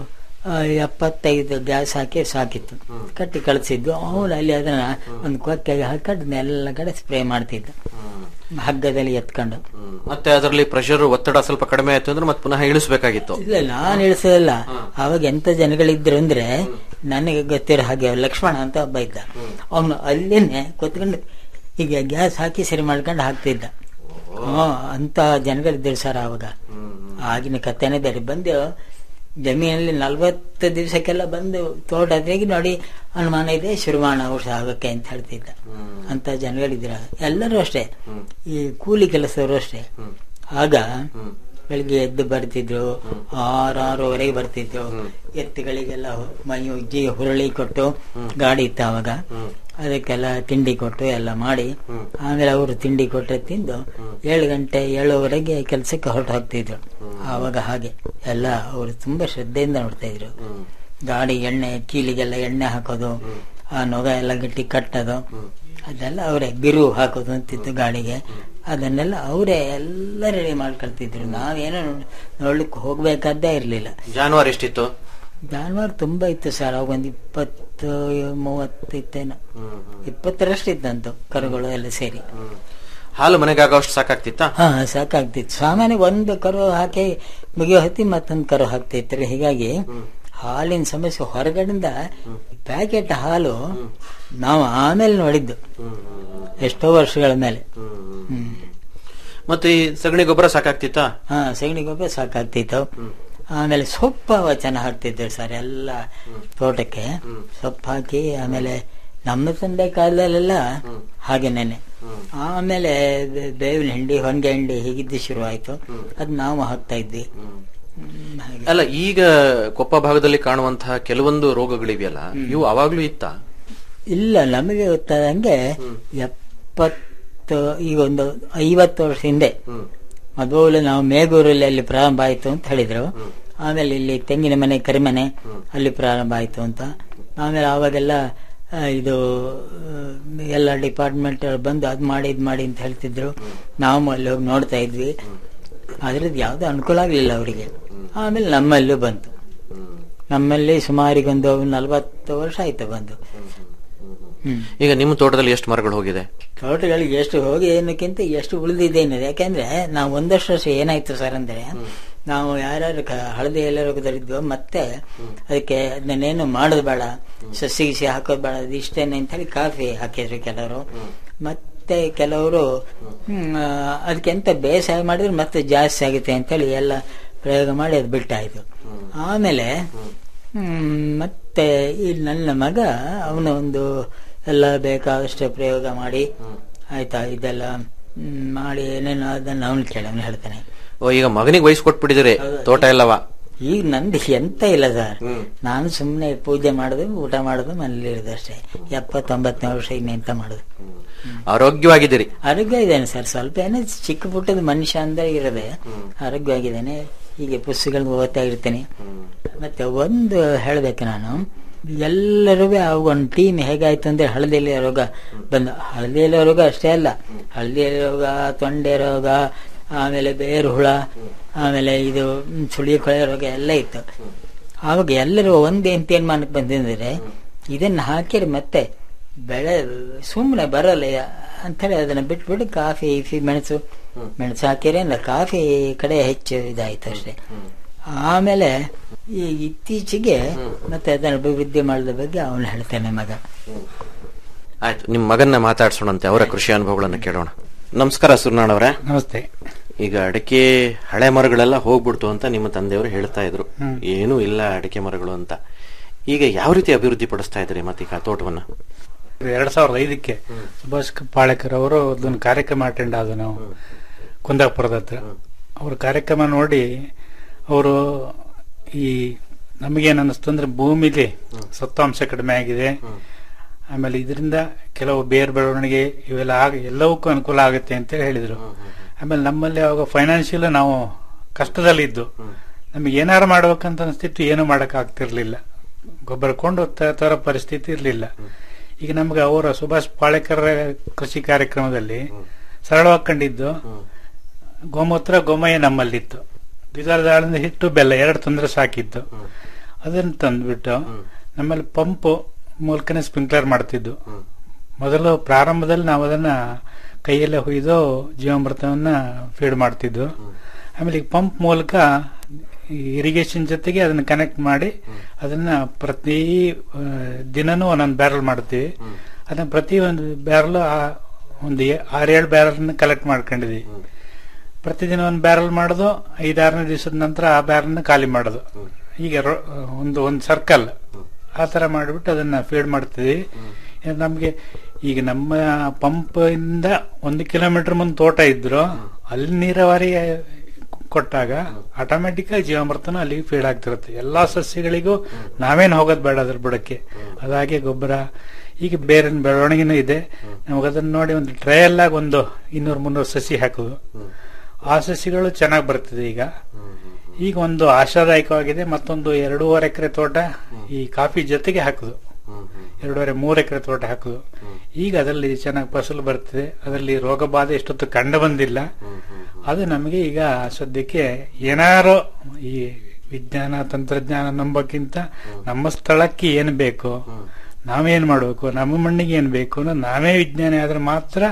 ಆ, ಎಪ್ಪತ್ತೈದು ಗ್ಯಾಸ್ ಹಾಕಿ ಸಾಕಿತ್ತು ಕಟ್ಟಿ ಕಳಿಸಿದ್ದು ಅವನು ಅಲ್ಲಿ ಅದನ್ನ ಒಂದು ಕೊಕ್ಕೆಗೆ ಹಾಕೊಂಡು ಎಲ್ಲ ಕಡೆ ಸ್ಪ್ರೇ ಮಾಡ್ತಿದ್ದ ಹಗ್ಗದಲ್ಲಿ ಎತ್ಕೊಂಡು ಮತ್ತೆ ಅದರಲ್ಲಿ ಪ್ರೆಷರ್ ಒತ್ತಡ ಸ್ವಲ್ಪ ಕಡಿಮೆ ಆಯ್ತು ಅಂದ್ರೆ ಮತ್ತೆ ಪುನಃ ಇಳಿಸ್ಬೇಕಾಗಿತ್ತು ಇಲ್ಲ ನಾನು ಇಳಿಸೋದಿಲ್ಲ ಅವಾಗ ಎಂತ ಜನಗಳಿದ್ರು ಅಂದ್ರೆ ನನಗೆ ಗೊತ್ತಿರೋ ಹಾಗೆ ಲಕ್ಷ್ಮಣ ಅಂತ ಒಬ್ಬ ಇದ್ದ ಅವನು ಅಲ್ಲೇನೆ ಕೂತ್ಕೊಂಡು ಈಗ ಗ್ಯಾಸ್ ಹಾಕಿ ಸರಿ ಮಾಡ್ಕೊಂಡು ಹಾಕ್ತಿದ್ದ ಹ್ಮ್ ಅಂತ ಜನಗಳಿದ್ರು ಸರ್ ಅವಾಗ ಆಗಿನ ಕಥೆನೇ ಬೇರೆ ಬಂದು ಜಮೀನಲ್ಲಿ ನಲ್ವತ್ತು ದಿವಸಕ್ಕೆಲ್ಲ ಬಂದು ತೋಟ ತೆಗಿ ನೋಡಿ ಅನುಮಾನ ಇದೆ ಶುರುವಾಣ ಔಷಧ ಆಗಕ್ಕೆ ಅಂತ ಹೇಳ್ತಿದ್ದ ಅಂತ ಜನಗಳಿದ್ರ ಎಲ್ಲರೂ ಅಷ್ಟೇ ಈ ಕೂಲಿ ಕೆಲಸದವರು ಅಷ್ಟೇ ಆಗ ಬೆಳಿಗ್ಗೆ ಎದ್ದು ಬರ್ತಿದ್ರು ಆರು ಆರೂವರೆಗೆ ಬರ್ತಿದ್ರು ಎತ್ತುಗಳಿಗೆಲ್ಲ ಮೈ ಉಜ್ಜಿ ಹುರುಳಿ ಕೊಟ್ಟು ಗಾಡಿ ಇತ್ತು ಅವಾಗ ಅದಕ್ಕೆಲ್ಲ ತಿಂಡಿ ಕೊಟ್ಟು ಎಲ್ಲ ಮಾಡಿ ಆಮೇಲೆ ಅವರು ತಿಂಡಿ ಕೊಟ್ಟರೆ ತಿಂದು ಏಳು ಗಂಟೆ ಏಳುವರೆಗೆ ಕೆಲಸಕ್ಕೆ ಹೊರಟು ಹೋಗ್ತಿದ್ರು ಆವಾಗ ಹಾಗೆ ಎಲ್ಲ ಅವರು ತುಂಬಾ ಶ್ರದ್ಧೆಯಿಂದ ನೋಡ್ತಾ ಇದ್ರು ಗಾಡಿ ಎಣ್ಣೆ ಕೀಲಿಗೆಲ್ಲ ಎಣ್ಣೆ ಹಾಕೋದು ಆ ನೊಗ ಎಲ್ಲ ಗಟ್ಟಿ ಕಟ್ಟೋದು ಅದೆಲ್ಲ ಅವರೇ ಬಿರು ಹಾಕೋದು ಅಂತಿತ್ತು ಗಾಡಿಗೆ ಅದನ್ನೆಲ್ಲ ಅವರೇ ಎಲ್ಲ ರೆಡಿ ಮಾಡ್ಕೊಳ್ತಿದ್ರು ನಾವೇನೋ ನೋಡ್ಲಿಕ್ಕೆ ಹೋಗ್ಬೇಕಾದ್ದೇ ಇರ್ಲಿಲ್ಲ ಜಾನುವಾರು ಎಷ್ಟಿತ್ತು ಜಾನುವಾರು ತುಂಬಾ ಇತ್ತು ಸರ್ ಅವಾಗ ಒಂದು ಇಪ್ಪತ್ತು ಮೂವತ್ತು ಇತ್ತೇನೋ ಇಪ್ಪತ್ತರಷ್ಟು ಇತ್ತಂತು ಕರುಗಳು ಎಲ್ಲ ಸೇರಿ ಹಾಲು ಮನೆಗೆ ಆಗೋಷ್ಟು ಸಾಕಾಗ್ತಿತ್ತಾ ಹಾ ಸಾಕಾಗ್ತಿತ್ತು ಸಾಮಾನ್ಯ ಒಂದು ಕರು ಹಾಕಿ ಮುಗಿಯೋ ಹೊತ್ತಿ ಮತ್ತೊಂದು ಕರು ಹಾಕ್ತಿತ್ತು ಹೀಗಾಗಿ ಹಾಲಿನ ಸಮಸ್ಯೆ ಹೊರಗಡೆಯಿಂದ ಪ್ಯಾಕೆಟ್ ಹಾಲು ನಾವು ಆಮೇಲೆ ನೋಡಿದ್ದು ಎಷ್ಟೋ ವರ್ಷಗಳ ಮೇಲೆ ಹ್ಮ್ ಮತ್ತೆ ಈ ಸಗಣಿ ಗೊಬ್ಬರ ಸಾಕಾಗ್ತಿತ್ತಾ ಹಾ ಸಗಣಿ ಗೊಬ್ಬರ ಸಾಕಾಗ್ತಿತ್ತು ಆಮೇಲೆ ಸೊಪ್ಪು ಅವ ಚೆನ್ನಾಗಿ ಹಾಕ್ತಿದ್ರು ಸರ್ ಎಲ್ಲ ತೋಟಕ್ಕೆ ಸೊಪ್ಪು ಹಾಕಿ ಆಮೇಲೆ ನಮ್ಮ ತಂದೆ ಕಾಲದಲ್ಲೆಲ್ಲ ಹಾಗೇನೇನೆ ಆಮೇಲೆ ಬೆ- ಬೇವಿನ ಹಿಂಡಿ ಹೊಂಗೆ ಹಿಂಡಿ ಹೀಗಿದ್ದು ಶುರು ಆಯ್ತು ಅದ್ ನಾವು ಹಾಕ್ತಾ ಇದ್ವಿ ಹ್ಮ್, ಹಾಗೆ. ಅಲ್ಲ ಈಗ ಕೊಪ್ಪ ಭಾಗದಲ್ಲಿ ಕಾಣುವಂತಹ ಕೆಲವೊಂದು ರೋಗಗಳಿವೆಯಲ್ಲ ಇವು ಅವಾಗ್ಲೂ ಇತ್ತ ಇಲ್ಲ ನಮಗೆ ಗೊತ್ತಾದಂಗೆ ಎಪ್ಪತ್ತು ಈಗ ಒಂದು ಐವತ್ತು ವರ್ಷ ಹಿಂದೆ ಮೊದಲು ನಾವು ಮೇಗೂರಲ್ಲಿ ಅಲ್ಲಿ ಪ್ರಾರಂಭ ಆಯ್ತು ಅಂತ ಹೇಳಿದ್ರು ಆಮೇಲೆ ಇಲ್ಲಿ ತೆಂಗಿನ ಮನೆ ಕರಿಮನೆ ಅಲ್ಲಿ ಪ್ರಾರಂಭ ಆಯ್ತು ಅಂತ ಆಮೇಲೆ ಅವಾಗೆಲ್ಲ ಆ, ಇದು ಆ, ಎಲ್ಲ ಡಿಪಾರ್ಟ್ಮೆಂಟ್ ಬಂದು ಅದ್ ಮಾಡಿ ಇದ್ ಮಾಡಿ ಅಂತ ಹೇಳ್ತಿದ್ರು ನಾವು ಅಲ್ಲಿ ಹೋಗಿ ನೋಡ್ತಾ ಇದ್ವಿ ಅದ್ರದ್ದು ಯಾವ್ದು ಅನುಕೂಲ ಆಗ್ಲಿಲ್ಲ ಅವರಿಗೆ ಆಮೇಲೆ ನಮ್ಮಲ್ಲೂ ಬಂತು ನಮ್ಮಲ್ಲಿ ಸುಮಾರಿಗೊಂದು ನಲವತ್ತು ವರ್ಷ ಆಯ್ತು ಬಂದು ಈಗ ನಿಮ್ಮ ತೋಟದಲ್ಲಿ ಎಷ್ಟು ಮರಗಳು ಹೋಗಿದೆ ತೋಟಗಳಿಗೆ ಎಷ್ಟು ಹೋಗಿ ಏನಕ್ಕಿಂತ ಎಷ್ಟು ಉಳಿದಿದೆ ಅನ್ನೋದು ಯಾಕೆಂದ್ರೆ ನಾವು ಒಂದಷ್ಟು ವರ್ಷ ಏನಾಯ್ತು ಸರ್ ಅಂದ್ರೆ ನಾವು ಯಾರ್ಯಾರು ಕ- ಹಳದಿ ಎಲ್ಲ ರೋಗದಲ್ಲಿದ್ವೋ ಮತ್ತೆ ಅದಕ್ಕೆ ಅದನ್ನೇನು ಮಾಡೋದು ಬೇಡ ಸಸಿ ಗಿಸಿ ಹಾಕೋದು ಬೇಡ ಅದು ಇಷ್ಟೇನೆ ಅಂತ ಹೇಳಿ ಕಾಫಿ ಹಾಕಿದ್ರು ಕೆಲವರು ಮತ್ತೆ ಕೆಲವರು ಹ್ಮ್, ಆ, ಅದಕ್ಕೆಂತ ಬೇಸಾಯ ಮಾಡಿದ್ರೆ ಮತ್ತೆ ಜಾಸ್ತಿ ಆಗುತ್ತೆ ಅಂತೇಳಿ ಎಲ್ಲ ಪ್ರಯೋಗ ಮಾಡಿ ಅದು ಬಿಟ್ಟಾಯ್ತು ಆಮೇಲೆ ಹ್ಮ್, ಮತ್ತೆ ಈ ನನ್ನ ಮಗ ಅವನ ಒಂದು ಎಲ್ಲ ಬೇಕಾದಷ್ಟು ಪ್ರಯೋಗ ಮಾಡಿ ಆಯ್ತಾ ಇದೆಲ್ಲ ಹ್ಮ್, ಮಾಡಿ ಏನೇನು ಅದನ್ನ ಅವನು ಕೇಳಿ ಅವನು ಹೇಳ್ತಾನೆ ಓ ಈಗ ಮಗನಿಗೆ ವಯಸ್ಸು ಕೊಟ್ಬಿಟ್ಟಿದ್ದೀರಿ ತೋಟ ಎಲ್ಲವ ಈಗ ನಂದು ಎಂತ ಇಲ್ಲ ಸರ್ ನಾನು ಸುಮ್ಮನೆ ಪೂಜೆ ಮಾಡುದು ಊಟ ಮಾಡುದು ಮನೇಲಿ ಇರೋದು ಅಷ್ಟೇ ಎಪ್ಪತ್ತೊಂಬತ್ತನೇ ವರ್ಷ ಇನ್ನೆಂತ ಮಾಡುದು ಆರೋಗ್ಯವಾಗಿದ್ದೀರಿ ಆರೋಗ್ಯ ಇದ್ದೇನೆ ಸರ್ ಸ್ವಲ್ಪ ಏನೋ ಚಿಕ್ಕ ಪುಟ್ಟದ ಮನುಷ್ಯ ಅಂದ್ರೆ ಇರದೆ ಆರೋಗ್ಯವಾಗಿದ್ದೇನೆ ಹೀಗೆ ಪುಸ್ತಕಗಳನ್ನ ಓದ್ತಾ ಇರ್ತೇನೆ ಮತ್ತೆ ಒಂದು ಹೇಳ್ಬೇಕು ನಾನು ಎಲ್ಲರೂ ಒಂದು ಟೀಮ್ ಹೇಗಾಯ್ತು ಅಂದ್ರೆ ಹಳದಿಯಲ್ಲಿ ರೋಗ ಬಂದ ಹಳದಿಯಲ್ಲಿ ರೋಗ ಅಷ್ಟೇ ಅಲ್ಲ ಹಳದಿಯಲ್ಲಿ ರೋಗ ತೊಂಡೆ ರೋಗ ಆಮೇಲೆ ಬೇರು ಹುಳ ಆಮೇಲೆ ಇದು ಹ್ಮ್, ಸುಳಿ ಕೊಳೆ ರೋಗ ಎಲ್ಲ ಇತ್ತು ಆವಾಗ ಎಲ್ಲರೂ ಒಂದೇ ತೀರ್ಮಾನಕ್ಕೆ ಬಂದಿದ್ದಾರೆ ಇದನ್ನ ಹಾಕಿದ್ರೆ ಮತ್ತೆ ಬೆಳೆ ಸುಮ್ಮನೆ ಬರಲ್ಲ ಯ- ಅಂಥೇಳಿ ಅದನ್ನ ಬಿಟ್ಬಿಟ್ಟು ಕಾಫಿ ಫಿ ಮೆಣಸು ಮೆಣಸು ಹಾಕಿರೇನಿಲ್ಲ ಕಾಫಿ ಕಡೆ ಹೆಚ್ಚು ಇದಾಯ್ತು ಅಷ್ಟೇ ಆಮೇಲೆ ಈ ಇತ್ತೀಚೆಗೆ ಮತ್ತೆ ಅದನ್ನ ಅಭಿವೃದ್ಧಿ ಮಾಡಿದ ಬಗ್ಗೆ ಅವನು ಹೇಳ್ತಾನೆ ಮಗ ಆಯ್ತು ನಿಮ್ ಮಗನ್ನ ಮಾತಾಡ್ಸೋಣಂತೆ ಅವರ ಕೃಷಿ ಅನುಭವಗಳನ್ನ ಕೇಳೋಣ ನಮಸ್ಕಾರ ಸುರ್ನಾಳ್ ಅವರೇ ನಮಸ್ತೆ ಈಗ ಅಡಿಕೆ ಹಳೆ ಮರಗಳೆಲ್ಲ ಹೋಗ್ಬಿಡ್ತು ಅಂತ ನಿಮ್ಮ ತಂದೆಯವರು ಹೇಳ್ತಾ ಇದ್ರು ಹ್ಮ್. ಏನೂ ಇಲ್ಲ ಅಡಿಕೆ ಮರಗಳು ಅಂತ ಈಗ ಯಾವ ರೀತಿ ಅಭಿವೃದ್ಧಿ ಪಡಿಸ್ತಾ ಇದ್ರಿ ಮತ್ತೀಗ ಆ ತೋಟವನ್ನ ಎರಡ್ ಸಾವಿರದ ಐದಕ್ಕೆ ಸುಭಾಷ್ ಪಾಳೇಕರ್ ಅವರು ಒಂದು ಕಾರ್ಯಕ್ರಮ ಅಟೆಂಡ್ ಆದ ನಾವು ಕುಂದಾಪುರದ ಹತ್ರ ಅವ್ರ ಕಾರ್ಯಕ್ರಮ ನೋಡಿ ಅವರು ಈ ನಮಗೇನ್ ಅನ್ನಿಸ್ತು ಅಂದ್ರೆ ಭೂಮಿಲಿ ಸತ್ವಾಂಶ ಕಡಿಮೆ ಆಗಿದೆ ಆಮೇಲೆ ಇದರಿಂದ ಕೆಲವು ಬೇರ್ ಬೆಳವಣಿಗೆ ಇವೆಲ್ಲ ಆಗ ಎಲ್ಲವಕ್ಕೂ ಅನುಕೂಲ ಆಗುತ್ತೆ ಅಂತ ಹೇಳಿದ್ರು ಆಮೇಲೆ ನಮ್ಮಲ್ಲಿ ಅವಾಗ ಫೈನಾನ್ಷಿಯಲ್ ನಾವು ಕಷ್ಟದಲ್ಲಿದ್ದು ನಮಗೆ ಏನಾರು ಮಾಡ್ಬೇಕಂತ ಅನಿಸ್ತಿತ್ತು ಏನು ಮಾಡಕ್ ಆಗ್ತಿರ್ಲಿಲ್ಲ ಗೊಬ್ಬರ ಕೊಂಡು ತ- ತರೋ ಪರಿಸ್ಥಿತಿ ಇರಲಿಲ್ಲ ಈಗ ನಮ್ಗೆ ಅವರ ಸುಭಾಷ್ ಪಾಳೇಕರ್ ಕೃಷಿ ಕಾರ್ಯಕ್ರಮದಲ್ಲಿ ಸರಳವಾಗಿ ಕಂಡಿದ್ದು ಗೋಮೂತ್ರ ಗೋಮಯ ನಮ್ಮಲ್ಲಿತ್ತು ದ್ವಿದಳ ದಾಳಿಂದ ಹಿಟ್ಟು ಬೆಲ್ಲ ಎರಡು ತಂದ್ರೆ ಸಾಕಿತ್ತು ಅದನ್ನು ತಂದ್ಬಿಟ್ಟು ನಮ್ಮಲ್ಲಿ ಪಂಪ್ ಮೂಲಕನೇ ಸ್ಪ್ರಿಂಕ್ಲರ್ ಮಾಡ್ತಿದ್ದು ಮೊದಲು ಪ್ರಾರಂಭದಲ್ಲಿ ನಾವು ಅದನ್ನ ಕೈಯಲ್ಲೇ ಹುಯ್ದು ಜೀವಾಮೃತವನ್ನ ಫೀಡ್ ಮಾಡ್ತಿದ್ದು ಆಮೇಲೆ ಈಗ ಪಂಪ್ ಮೂಲಕ ಇರಿಗೇಷನ್ ಜೊತೆಗೆ ಅದನ್ನ ಕನೆಕ್ಟ್ ಮಾಡಿ ಅದನ್ನ ಪ್ರತಿ ಆ, ದಿನನೂ ಒಂದೊಂದು ಬ್ಯಾರಲ್ ಮಾಡ್ತೀವಿ ಅದನ್ನ ಪ್ರತಿ ಒಂದು ಬ್ಯಾರಲ್ ಒಂದು ಏ- ಆರೇಳು ಬ್ಯಾರಲ್ ಕಲೆಕ್ಟ್ ಮಾಡ್ಕೊಂಡಿದ್ವಿ ಪ್ರತಿದಿನ ಒಂದು ಬ್ಯಾರಲ್ ಮಾಡೋದು ಐದಾರನೇ ದಿವಸದ ನಂತರ ಆ ಬ್ಯಾರಲ್ನ ಖಾಲಿ ಮಾಡೋದು ಈಗ ರೊ- ಒಂದು ಒಂದು ಸರ್ಕಲ್ ಆ ತರ ಮಾಡಿಬಿಟ್ಟು ಅದನ್ನ ಫೀಡ್ ಮಾಡ್ತೀವಿ ಇನ್ನು ನಮ್ಗೆ ಈಗ ನಮ್ಮ ಪಂಪ್ ಇಂದ ಒಂದು ಕಿಲೋಮೀಟರ್ ಮುಂದೆ ತೋಟ ಇದ್ರು ಅಲ್ಲಿ ನೀರಾವರಿ ಕೊಟ್ಟಾಗ ಆಟೋಮೆಟಿಕ್ ಆಗಿ ಜೀವಾಮೃತನ ಅಲ್ಲಿಗೆ ಫೀಡ್ ಆಗ್ತಿರುತ್ತೆ ಎಲ್ಲಾ ಸಸ್ಯಗಳಿಗೂ ನಾವೇನ್ ಹೋಗೋದ್ ಬೇಡ ಅದ್ರ ಬುಡಕ್ಕೆ ಅದಾಗೆ ಗೊಬ್ಬರ ಈಗ ಬೇರೆ ಬೆಳವಣಿಗೆನೂ ಇದೆ ನಮಗೆ ಅದನ್ನ ನೋಡಿ ಒಂದು ಟ್ರಯಲ್ ಆಗಿ ಒಂದು ಇನ್ನೂರು ಮುನ್ನೂರು ಸಸಿ ಹಾಕುದು ಆ ಸಸಿಗಳು ಚೆನ್ನಾಗಿ ಬರ್ತಿದೆ ಈಗ ಈಗ ಒಂದು ಆಶಾದಾಯಕವಾಗಿದೆ ಮತ್ತೊಂದು ಎರಡೂವರೆ ಎಕರೆ ತೋಟ ಈ ಕಾಫಿ ಜೊತೆಗೆ ಹಾಕುದು ಎರಡೂವರೆ ಮೂರು ಎಕರೆ ತೋಟ ಹಾಕುದು ಈಗ ಅದರಲ್ಲಿ ಚೆನ್ನಾಗಿ ಫಸಲು ಬರ್ತಿದೆ ಅದರಲ್ಲಿ ರೋಗ ಬಾಧೆ ಇಷ್ಟೊತ್ತು ಕಂಡು ಬಂದಿಲ್ಲ ಅದು ನಮಗೆ ಈಗ ಸದ್ಯಕ್ಕೆ ಏನಾರೋ ಈ ವಿಜ್ಞಾನ ತಂತ್ರಜ್ಞಾನ ನಂಬಕ್ಕಿಂತ ನಮ್ಮ ಸ್ಥಳಕ್ಕೆ ಏನು ಬೇಕು ನಾವೇನ್ ಮಾಡಬೇಕು ನಮ್ಮ ಮಣ್ಣಿಗೆ ಏನ್ ಬೇಕು ಅನ್ನೋದು ನಾವೇ ವಿಜ್ಞಾನಿ ಆದ್ರೆ ಮಾತ್ರ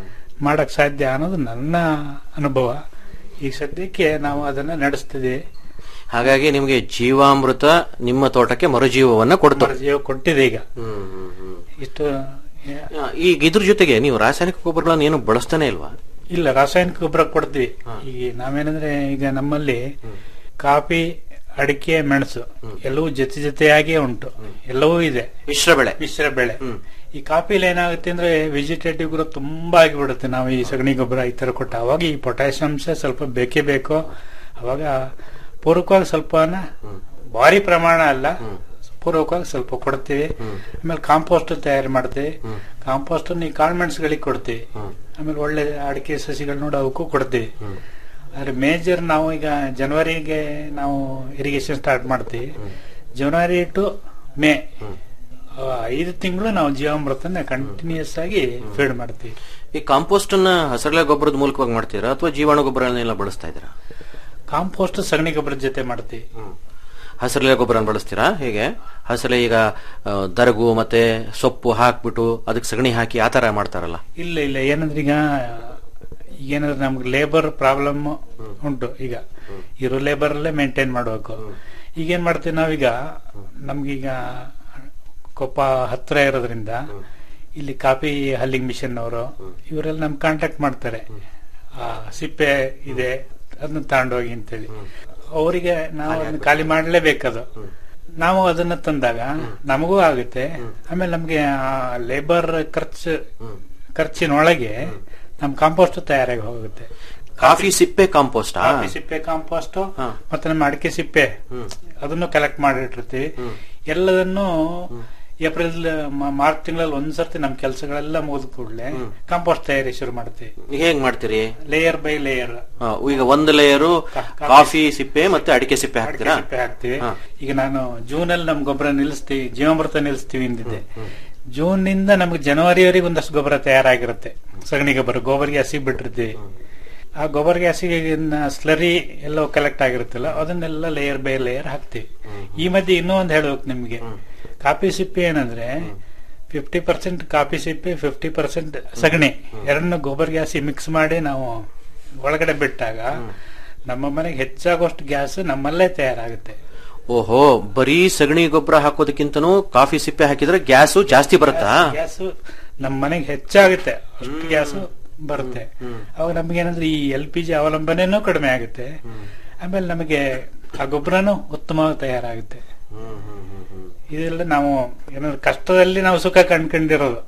ಮಾಡಕ್ ಸಾಧ್ಯ ಅನ್ನೋದು ನನ್ನ ಅನುಭವ ಈಗ ಸದ್ಯಕ್ಕೆ ನಾವು ಅದನ್ನ ನಡೆಸ್ತಿದ್ದೀವಿ ಹಾಗಾಗಿ ನಿಮ್ಗೆ ಜೀವಾಮೃತ ನಿಮ್ಮ ತೋಟಕ್ಕೆ ಮರುಜೀವವನ್ನ ಕೊಡ್ತು ಜೀವ ಕೊಟ್ಟಿದೆ ಈಗ ಇಷ್ಟು ಆ, ಈಗ ಇದ್ರ ಜೊತೆಗೆ ನೀವು ರಾಸಾಯನಿಕ ಗೊಬ್ಬರಗಳನ್ನು ಏನು ಬಳಸ್ತಾನೆ ಇಲ್ವಾ ಇಲ್ಲ ರಾಸಾಯನಿಕ ಗೊಬ್ಬರ ಕೊಡ್ತೀವಿ ಈಗ ನಾವೇನಂದ್ರೆ ಈಗ ನಮ್ಮಲ್ಲಿ ಕಾಫಿ ಅಡಿಕೆ ಮೆಣಸು ಎಲ್ಲವೂ ಜೊತೆ ಜೊತೆಯಾಗಿ ಉಂಟು ಎಲ್ಲವೂ ಇದೆ ಮಿಶ್ರ ಬೆಳೆ ಮಿಶ್ರ ಬೆಳೆ ಈ ಕಾಫಿಲಿ ಏನಾಗುತ್ತೆ ಅಂದ್ರೆ ವೆಜಿಟೇಟಿವ್ ಗ್ರೋತ್ ತುಂಬಾ ಆಗಿಬಿಡುತ್ತೆ ನಾವು ಈ ಸಗಣಿ ಗೊಬ್ಬರ ಈ ತರ ಕೊಟ್ಟ ಅವಾಗ ಈ ಪೊಟ್ಯಾಷಿಯಂ ಅಂಶ ಸ್ವಲ್ಪ ಬೇಕೇ ಬೇಕು ಅವಾಗ ಪೂರ್ವಕವಾಗಿ ಸ್ವಲ್ಪ ಭಾರಿ ಪ್ರಮಾಣ ಅಲ್ಲ ಪೂರ್ವಕವಾಗಿ ಸ್ವಲ್ಪ ಕೊಡ್ತೀವಿ ಆಮೇಲೆ ಕಾಂಪೋಸ್ಟ್ ತಯಾರು ಮಾಡ್ತೀವಿ ಕಾಂಪೋಸ್ಟ್ ಈ ಕಾಳ್ಮೆಣ್ಸ್ಗಳಿಗೆ ಕೊಡ್ತೀವಿ ಆಮೇಲೆ ಒಳ್ಳೆ ಅಡಿಕೆ ಸಸಿಗಳು ನೋಡಿ ಅವಕ್ಕೂ ಕೊಡ್ತೀವಿ ಆದ್ರೆ ಮೇಜರ್ ನಾವು ಈಗ ಜನವರಿಗೆ ನಾವು ಇರಿಗೇಷನ್ ಸ್ಟಾರ್ಟ್ ಮಾಡ್ತೀವಿ ಜನವರಿ ಟು ಮೇ ಆ, ಐದು ತಿಂಗಳು ನಾವು ಜೀವಾಮೃತನ ಕಂಟಿನ್ಯೂಸ್ ಆಗಿ ಫೀಡ್ ಮಾಡ್ತೀವಿ ಈ ಕಾಂಪೋಸ್ಟ್ ಅನ್ನ ಹಸರಳೆ ಗೊಬ್ಬರದ ಮೂಲಕವಾಗಿ ಮಾಡ್ತೀರಾ ಅಥವಾ ಜೀವಾಣು ಗೊಬ್ಬರಗಳನ್ನೆಲ್ಲ ಬಳಸ್ತಾ ಇದ್ದೀರಾ ಕಾಂಪೋಸ್ಟ್ ಸಗಣಿ ಗೊಬ್ಬರದ ಜೊತೆ ಮಾಡ್ತೀವಿ ಹಸಿರೆಲೆ ಗೊಬ್ಬರ ಬಳಸ್ತೀರಾ ಹೇಗೆ ಹಸಿರೆ ಈಗ ಆ, ದರಗು ಮತ್ತೆ ಸೊಪ್ಪು ಹಾಕ್ಬಿಟ್ಟು ಅದಕ್ಕೆ ಸಗಣಿ ಹಾಕಿ ಆ ತರ ಮಾಡ್ತಾರಲ್ಲ ಇಲ್ಲ ಇಲ್ಲ ಏನಂದ್ರೆ ಈಗ ಏನಂದ್ರೆ ನಮ್ಗೆ ಲೇಬರ್ ಪ್ರಾಬ್ಲಮ್ ಉಂಟು ಈಗ ಇರೋ ಲೇಬರ್ ಅಲ್ಲೇ ಮೇಂಟೈನ್ ಮಾಡ್ಬೇಕು ಈಗ ಏನ್ ಮಾಡ್ತೀವಿ ನಾವೀಗ ನಮ್ಗೀಗ ಕೊಪ್ಪ ಹತ್ರ ಇರೋದ್ರಿಂದ ಇಲ್ಲಿ ಕಾಫಿ ಹಲ್ಲಿಂಗ್ ಮಿಷನ್ ಅವರು ಇವರೆಲ್ಲ ನಮ್ ಕಾಂಟ್ಯಾಕ್ಟ್ ಮಾಡ್ತಾರೆ ಆ ಸಿಪ್ಪೆ ಇದೆ ಅದನ್ನ ತಗೊಂಡೋಗಿ ಅಂತೇಳಿ ಅವರಿಗೆ ನಾವು ಅದನ್ನ ಖಾಲಿ ಮಾಡ್ಲೇಬೇಕದು ನಾವು ಅದನ್ನ ತಂದಾಗ ನಮಗೂ ಆಗುತ್ತೆ ಆಮೇಲೆ ನಮ್ಗೆ ಲೇಬರ್ ಖರ್ಚು ಖರ್ಚಿನೊಳಗೆ ನಮ್ ಕಾಂಪೋಸ್ಟ್ ತಯಾರಾಗಿ ಹೋಗುತ್ತೆ ಕಾಫಿ ಸಿಪ್ಪೆ ಕಾಂಪೋಸ್ಟ್ ಕಾಫಿ ಸಿಪ್ಪೆ ಕಾಂಪೋಸ್ಟ್ ಮತ್ತೆ ನಮ್ಮ ಅಡಿಕೆ ಸಿಪ್ಪೆ ಅದನ್ನು ಕಲೆಕ್ಟ್ ಮಾಡಿಟ್ಟಿರ್ತೀವಿ ಎಲ್ಲದನ್ನು ಏಪ್ರಿಲ್ ಮ- ಮಾರ್ಚ್ ತಿಂಗಳಲ್ಲಿ ಒಂದ್ಸರ್ತಿ ನಮ್ ಕೆಲಸಗಳೆಲ್ಲ ಮುಗಿದ ಕೂಡಲೇ ಕಾಂಪೋಸ್ಟ್ ತಯಾರಿ ಶುರು ಮಾಡ್ತೀವಿ ಹೇಗ್ ಮಾಡ್ತೀರಿ ಲೇಯರ್ ಬೈ ಲೇಯರ್ ಆ, ಈಗ ಒಂದು ಲೇಯರು ಕಾಫಿ ಸಿಪ್ಪೆ ಮತ್ತೆ ಅಡಿಕೆ ಸಿಪ್ಪೆ ಹಾಕ್ತೀರಾ ಸಿಪ್ಪೆ ಹಾಕ್ತಿವಿ ಹಾ. ಈಗ ನಾನು ಜೂನ್ ಅಲ್ಲಿ ನಮ್ ಗೊಬ್ಬರ ನಿಲ್ಲಿಸ್ತೀವಿ ಜೀವಾಮೃತ ನಿಲ್ಲಿಸ್ತೀವಿ ಅಂದಿದ್ದೆ ಜೂನ್ ನಿಂದ ನಮ್ಗೆ ಜನವರಿವರೆಗೆ ಒಂದಷ್ಟು ಗೊಬ್ಬರ ತಯಾರಾಗಿರುತ್ತೆ ಸಗಣಿ ಗೊಬ್ಬರ ಗೋಬರ್ಗೆ ಹಸಿ ಬಿಟ್ಟಿರ್ತೀವಿ ಆ ಗೊಬ್ಬರ ಗ್ಯಾಸಿಗೆ ಸ್ಲರಿ ಎಲ್ಲ ಕಲೆಕ್ಟ್ ಆಗಿರುತ್ತಲ್ಲ ಅದನ್ನೆಲ್ಲ ಲೇಯರ್ ಬೈ ಲೇಯರ್ ಹಾಕ್ತಿವಿ ಈ ಮಧ್ಯೆ ಇನ್ನೂ ಒಂದು ಹೇಳ್ಬೇಕು ನಿಮ್ಗೆ ಕಾಫಿ ಸಿಪ್ಪೆ ಏನಂದ್ರೆ ಫಿಫ್ಟಿ ಪರ್ಸೆಂಟ್ ಕಾಫಿ ಸಿಪ್ಪೆ ಫಿಫ್ಟಿ ಪರ್ಸೆಂಟ್ ಸಗಣಿ ಎರಡನ್ನು ಗೊಬ್ಬರ ಗ್ಯಾಸಿ ಮಿಕ್ಸ್ ಮಾಡಿ ನಾವು ಒಳಗಡೆ ಬಿಟ್ಟಾಗ ನಮ್ಮ ಮನೆಗೆ ಹೆಚ್ಚಾಗುವಷ್ಟು ಗ್ಯಾಸ್ ನಮ್ಮಲ್ಲೇ ತಯಾರಾಗುತ್ತೆ ಓಹೋ ಬರೀ ಸಗಣಿ ಗೊಬ್ಬರ ಹಾಕೋದಕ್ಕಿಂತನೂ ಕಾಫಿ ಸಿಪ್ಪೆ ಹಾಕಿದ್ರೆ ಗ್ಯಾಸು ಜಾಸ್ತಿ ಬರುತ್ತಾ ಗ್ಯಾಸ್ ನಮ್ಮ ಮನೆಗೆ ಹೆಚ್ಚಾಗುತ್ತೆ ಅಷ್ಟು ಗ್ಯಾಸ್ ಬರುತ್ತೆ ಅವಾಗ ನಮ್ಗೆ ಏನಂದ್ರೆ ಈ ಎಲ್ ಪಿ ಜಿ ಅವಲಂಬನೆನೂ ಕಡಿಮೆ ಆಗುತ್ತೆ ಆಮೇಲೆ ನಮಗೆ ಆ ಗೊಬ್ಬರನು ಉತ್ತಮವಾಗಿ ತಯಾರಾಗುತ್ತೆ ಇದೆಲ್ಲ ನಾವು ಏನಾದ್ರು ಕಷ್ಟದಲ್ಲಿ ನಾವು ಸುಖ ಕಂಡ್ಕೊಂಡಿರೋದು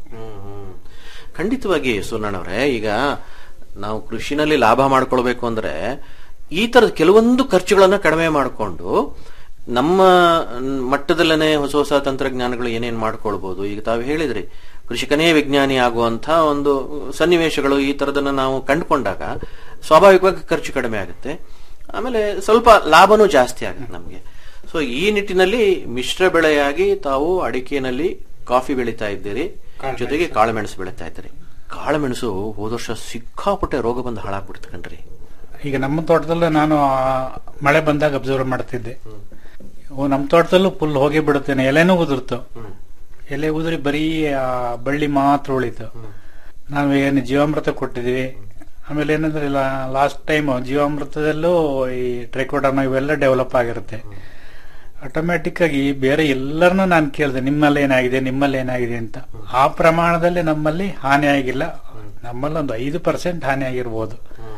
ಖಂಡಿತವಾಗಿ ಸುನಣ್ಣವ್ರೆ ಈಗ ನಾವು ಕೃಷಿನಲ್ಲಿ ಲಾಭ ಮಾಡ್ಕೊಳ್ಬೇಕು ಅಂದ್ರೆ ಈ ತರದ ಕೆಲವೊಂದು ಖರ್ಚುಗಳನ್ನ ಕಡಿಮೆ ಮಾಡಿಕೊಂಡು ನಮ್ಮ ಮಟ್ಟದಲ್ಲೇ ಹೊಸ ಹೊಸ ತಂತ್ರಜ್ಞಾನಗಳು ಏನೇನ್ ಮಾಡ್ಕೊಳ್ಬಹುದು ಈಗ ತಾವು ಹೇಳಿದ್ರಿ ಕೃಷಿಕನೇ ವಿಜ್ಞಾನಿ ಆಗುವಂತ ಒಂದು ಸನ್ನಿವೇಶಗಳು ಈ ತರದನ್ನ ನಾವು ಕಂಡುಕೊಂಡಾಗ ಸ್ವಾಭಾವಿಕವಾಗಿ ಖರ್ಚು ಕಡಿಮೆ ಆಗುತ್ತೆ ಆಮೇಲೆ ಸ್ವಲ್ಪ ಲಾಭನೂ ಜಾಸ್ತಿ ಆಗುತ್ತೆ ನಮ್ಗೆ ಸೊ ಈ ನಿಟ್ಟಿನಲ್ಲಿ ಮಿಶ್ರ ಬೆಳೆಯಾಗಿ ತಾವು ಅಡಿಕೆನಲ್ಲಿ ಕಾಫಿ ಬೆಳೀತಾ ಇದ್ದೀರಿ ಜೊತೆಗೆ ಕಾಳುಮೆಣಸು ಬೆಳೀತಾ ಇದ್ದೀರಿ ಕಾಳುಮೆಣಸು ಹೋದ ವರ್ಷ ಸಿಕ್ಕಾಪಟ್ಟೆ ರೋಗ ಬಂದು ಹಾಳಾಗ್ಬಿಡ್ತು ಕಣ್ರಿ ಈಗ ನಮ್ಮ ತೋಟದಲ್ಲೂ ನಾನು ಆ ಮಳೆ ಬಂದಾಗ ಅಬ್ಸರ್ವ್ ಮಾಡ್ತಿದ್ದೆ ಓ, ನಮ್ಮ ತೋಟದಲ್ಲೂ ಫುಲ್ ಹೋಗಿ ಬಿಡುತ್ತೇನೆ ಎಲೆನೂ ಉದುರ್ತು ಎಲೆ ಉದುರಿ ಬರೀ ಆ ಬಳ್ಳಿ ಮಾತ್ರ ಉಳಿತು ನಾವು ಏನು ಜೀವಾಮೃತ ಕೊಟ್ಟಿದೀವಿ ಆಮೇಲೆ ಏನಂದ್ರೆ ಲಾಸ್ಟ್ ಟೈಮ್ ಜೀವಾಮೃತದಲ್ಲೂ ಈ ಟ್ರೈಕೋಡರ್ಮ ಇವೆಲ್ಲ ಡೆವಲಪ್ ಆಗಿರುತ್ತೆ ಆಟೋಮ್ಯಾಟಿಕ್ ಆಗಿ ಬೇರೆ ಎಲ್ಲರನ್ನೂ ನಾನು ಕೇಳಿದೆ ನಿಮ್ಮಲ್ಲಿ ಏನಾಗಿದೆ ನಿಮ್ಮಲ್ಲಿ ಏನಾಗಿದೆ ಅಂತ ಆ ಪ್ರಮಾಣದಲ್ಲಿ ನಮ್ಮಲ್ಲಿ ಹಾನಿ ಆಗಿಲ್ಲ ನಮ್ಮಲ್ಲಿ ಒಂದು ಐದು ಪರ್ಸೆಂಟ್ ಹಾನಿ ಆಗಿರ್ಬೋದು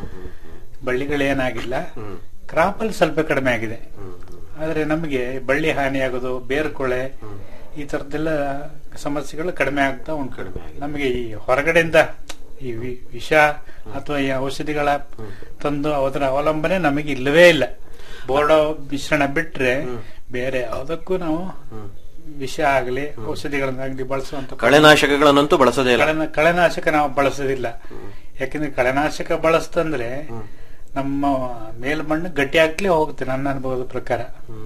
ಬಳ್ಳಿಗಳೇನಾಗಿಲ್ಲ ಕ್ರಾಪ್ ಅಲ್ಲಿ ಸ್ವಲ್ಪ ಕಡಿಮೆ ಆಗಿದೆ ಆದ್ರೆ ನಮಗೆ ಬಳ್ಳಿ ಹಾನಿ ಆಗೋದು ಬೇರು ಕೊಳೆ ಈ ತರದ್ದೆಲ್ಲ ಸಮಸ್ಯೆಗಳು ಕಡಿಮೆ ಆಗ್ತಾ ಉಂಟು ನಮಗೆ ಈ ಹೊರಗಡೆಯಿಂದ ಈ ವಿ- ವಿಷ ಅಥವಾ ಈ ಔಷಧಿಗಳ ತಂದು ಅದರ ಅವಲಂಬನೆ ನಮಗೆ ಇಲ್ಲವೇ ಇಲ್ಲ ಬೋರ್ಡೋ ಮಿಶ್ರಣ ಬಿಟ್ರೆ ಬೇರೆ ಯಾವುದಕ್ಕೂ ನಾವು ವಿಷ ಆಗಲಿ ಔಷಧಿಗಳನ್ನಾಗಲಿ ಬಳಸುವಂತ ಕಳೆನಾಶಕಗಳನ್ನಂತೂ ಬಳಸೋದೇ ಇಲ್ಲ ಕಳೆನ- ಕಳೆನಾಶಕ ನಾವು ಬಳಸೋದಿಲ್ಲ ಯಾಕಂದ್ರೆ ಕಳೆನಾಶಕ ಬಳಸ್ತಂದ್ರೆ ನಮ್ಮ ಮೇಲ್ಮಣ್ಣು ಗಟ್ಟಿ ಆಗ್ಲೇ ಹೋಗುತ್ತೆ ನನ್ನ ಅನುಭವದ ಪ್ರಕಾರ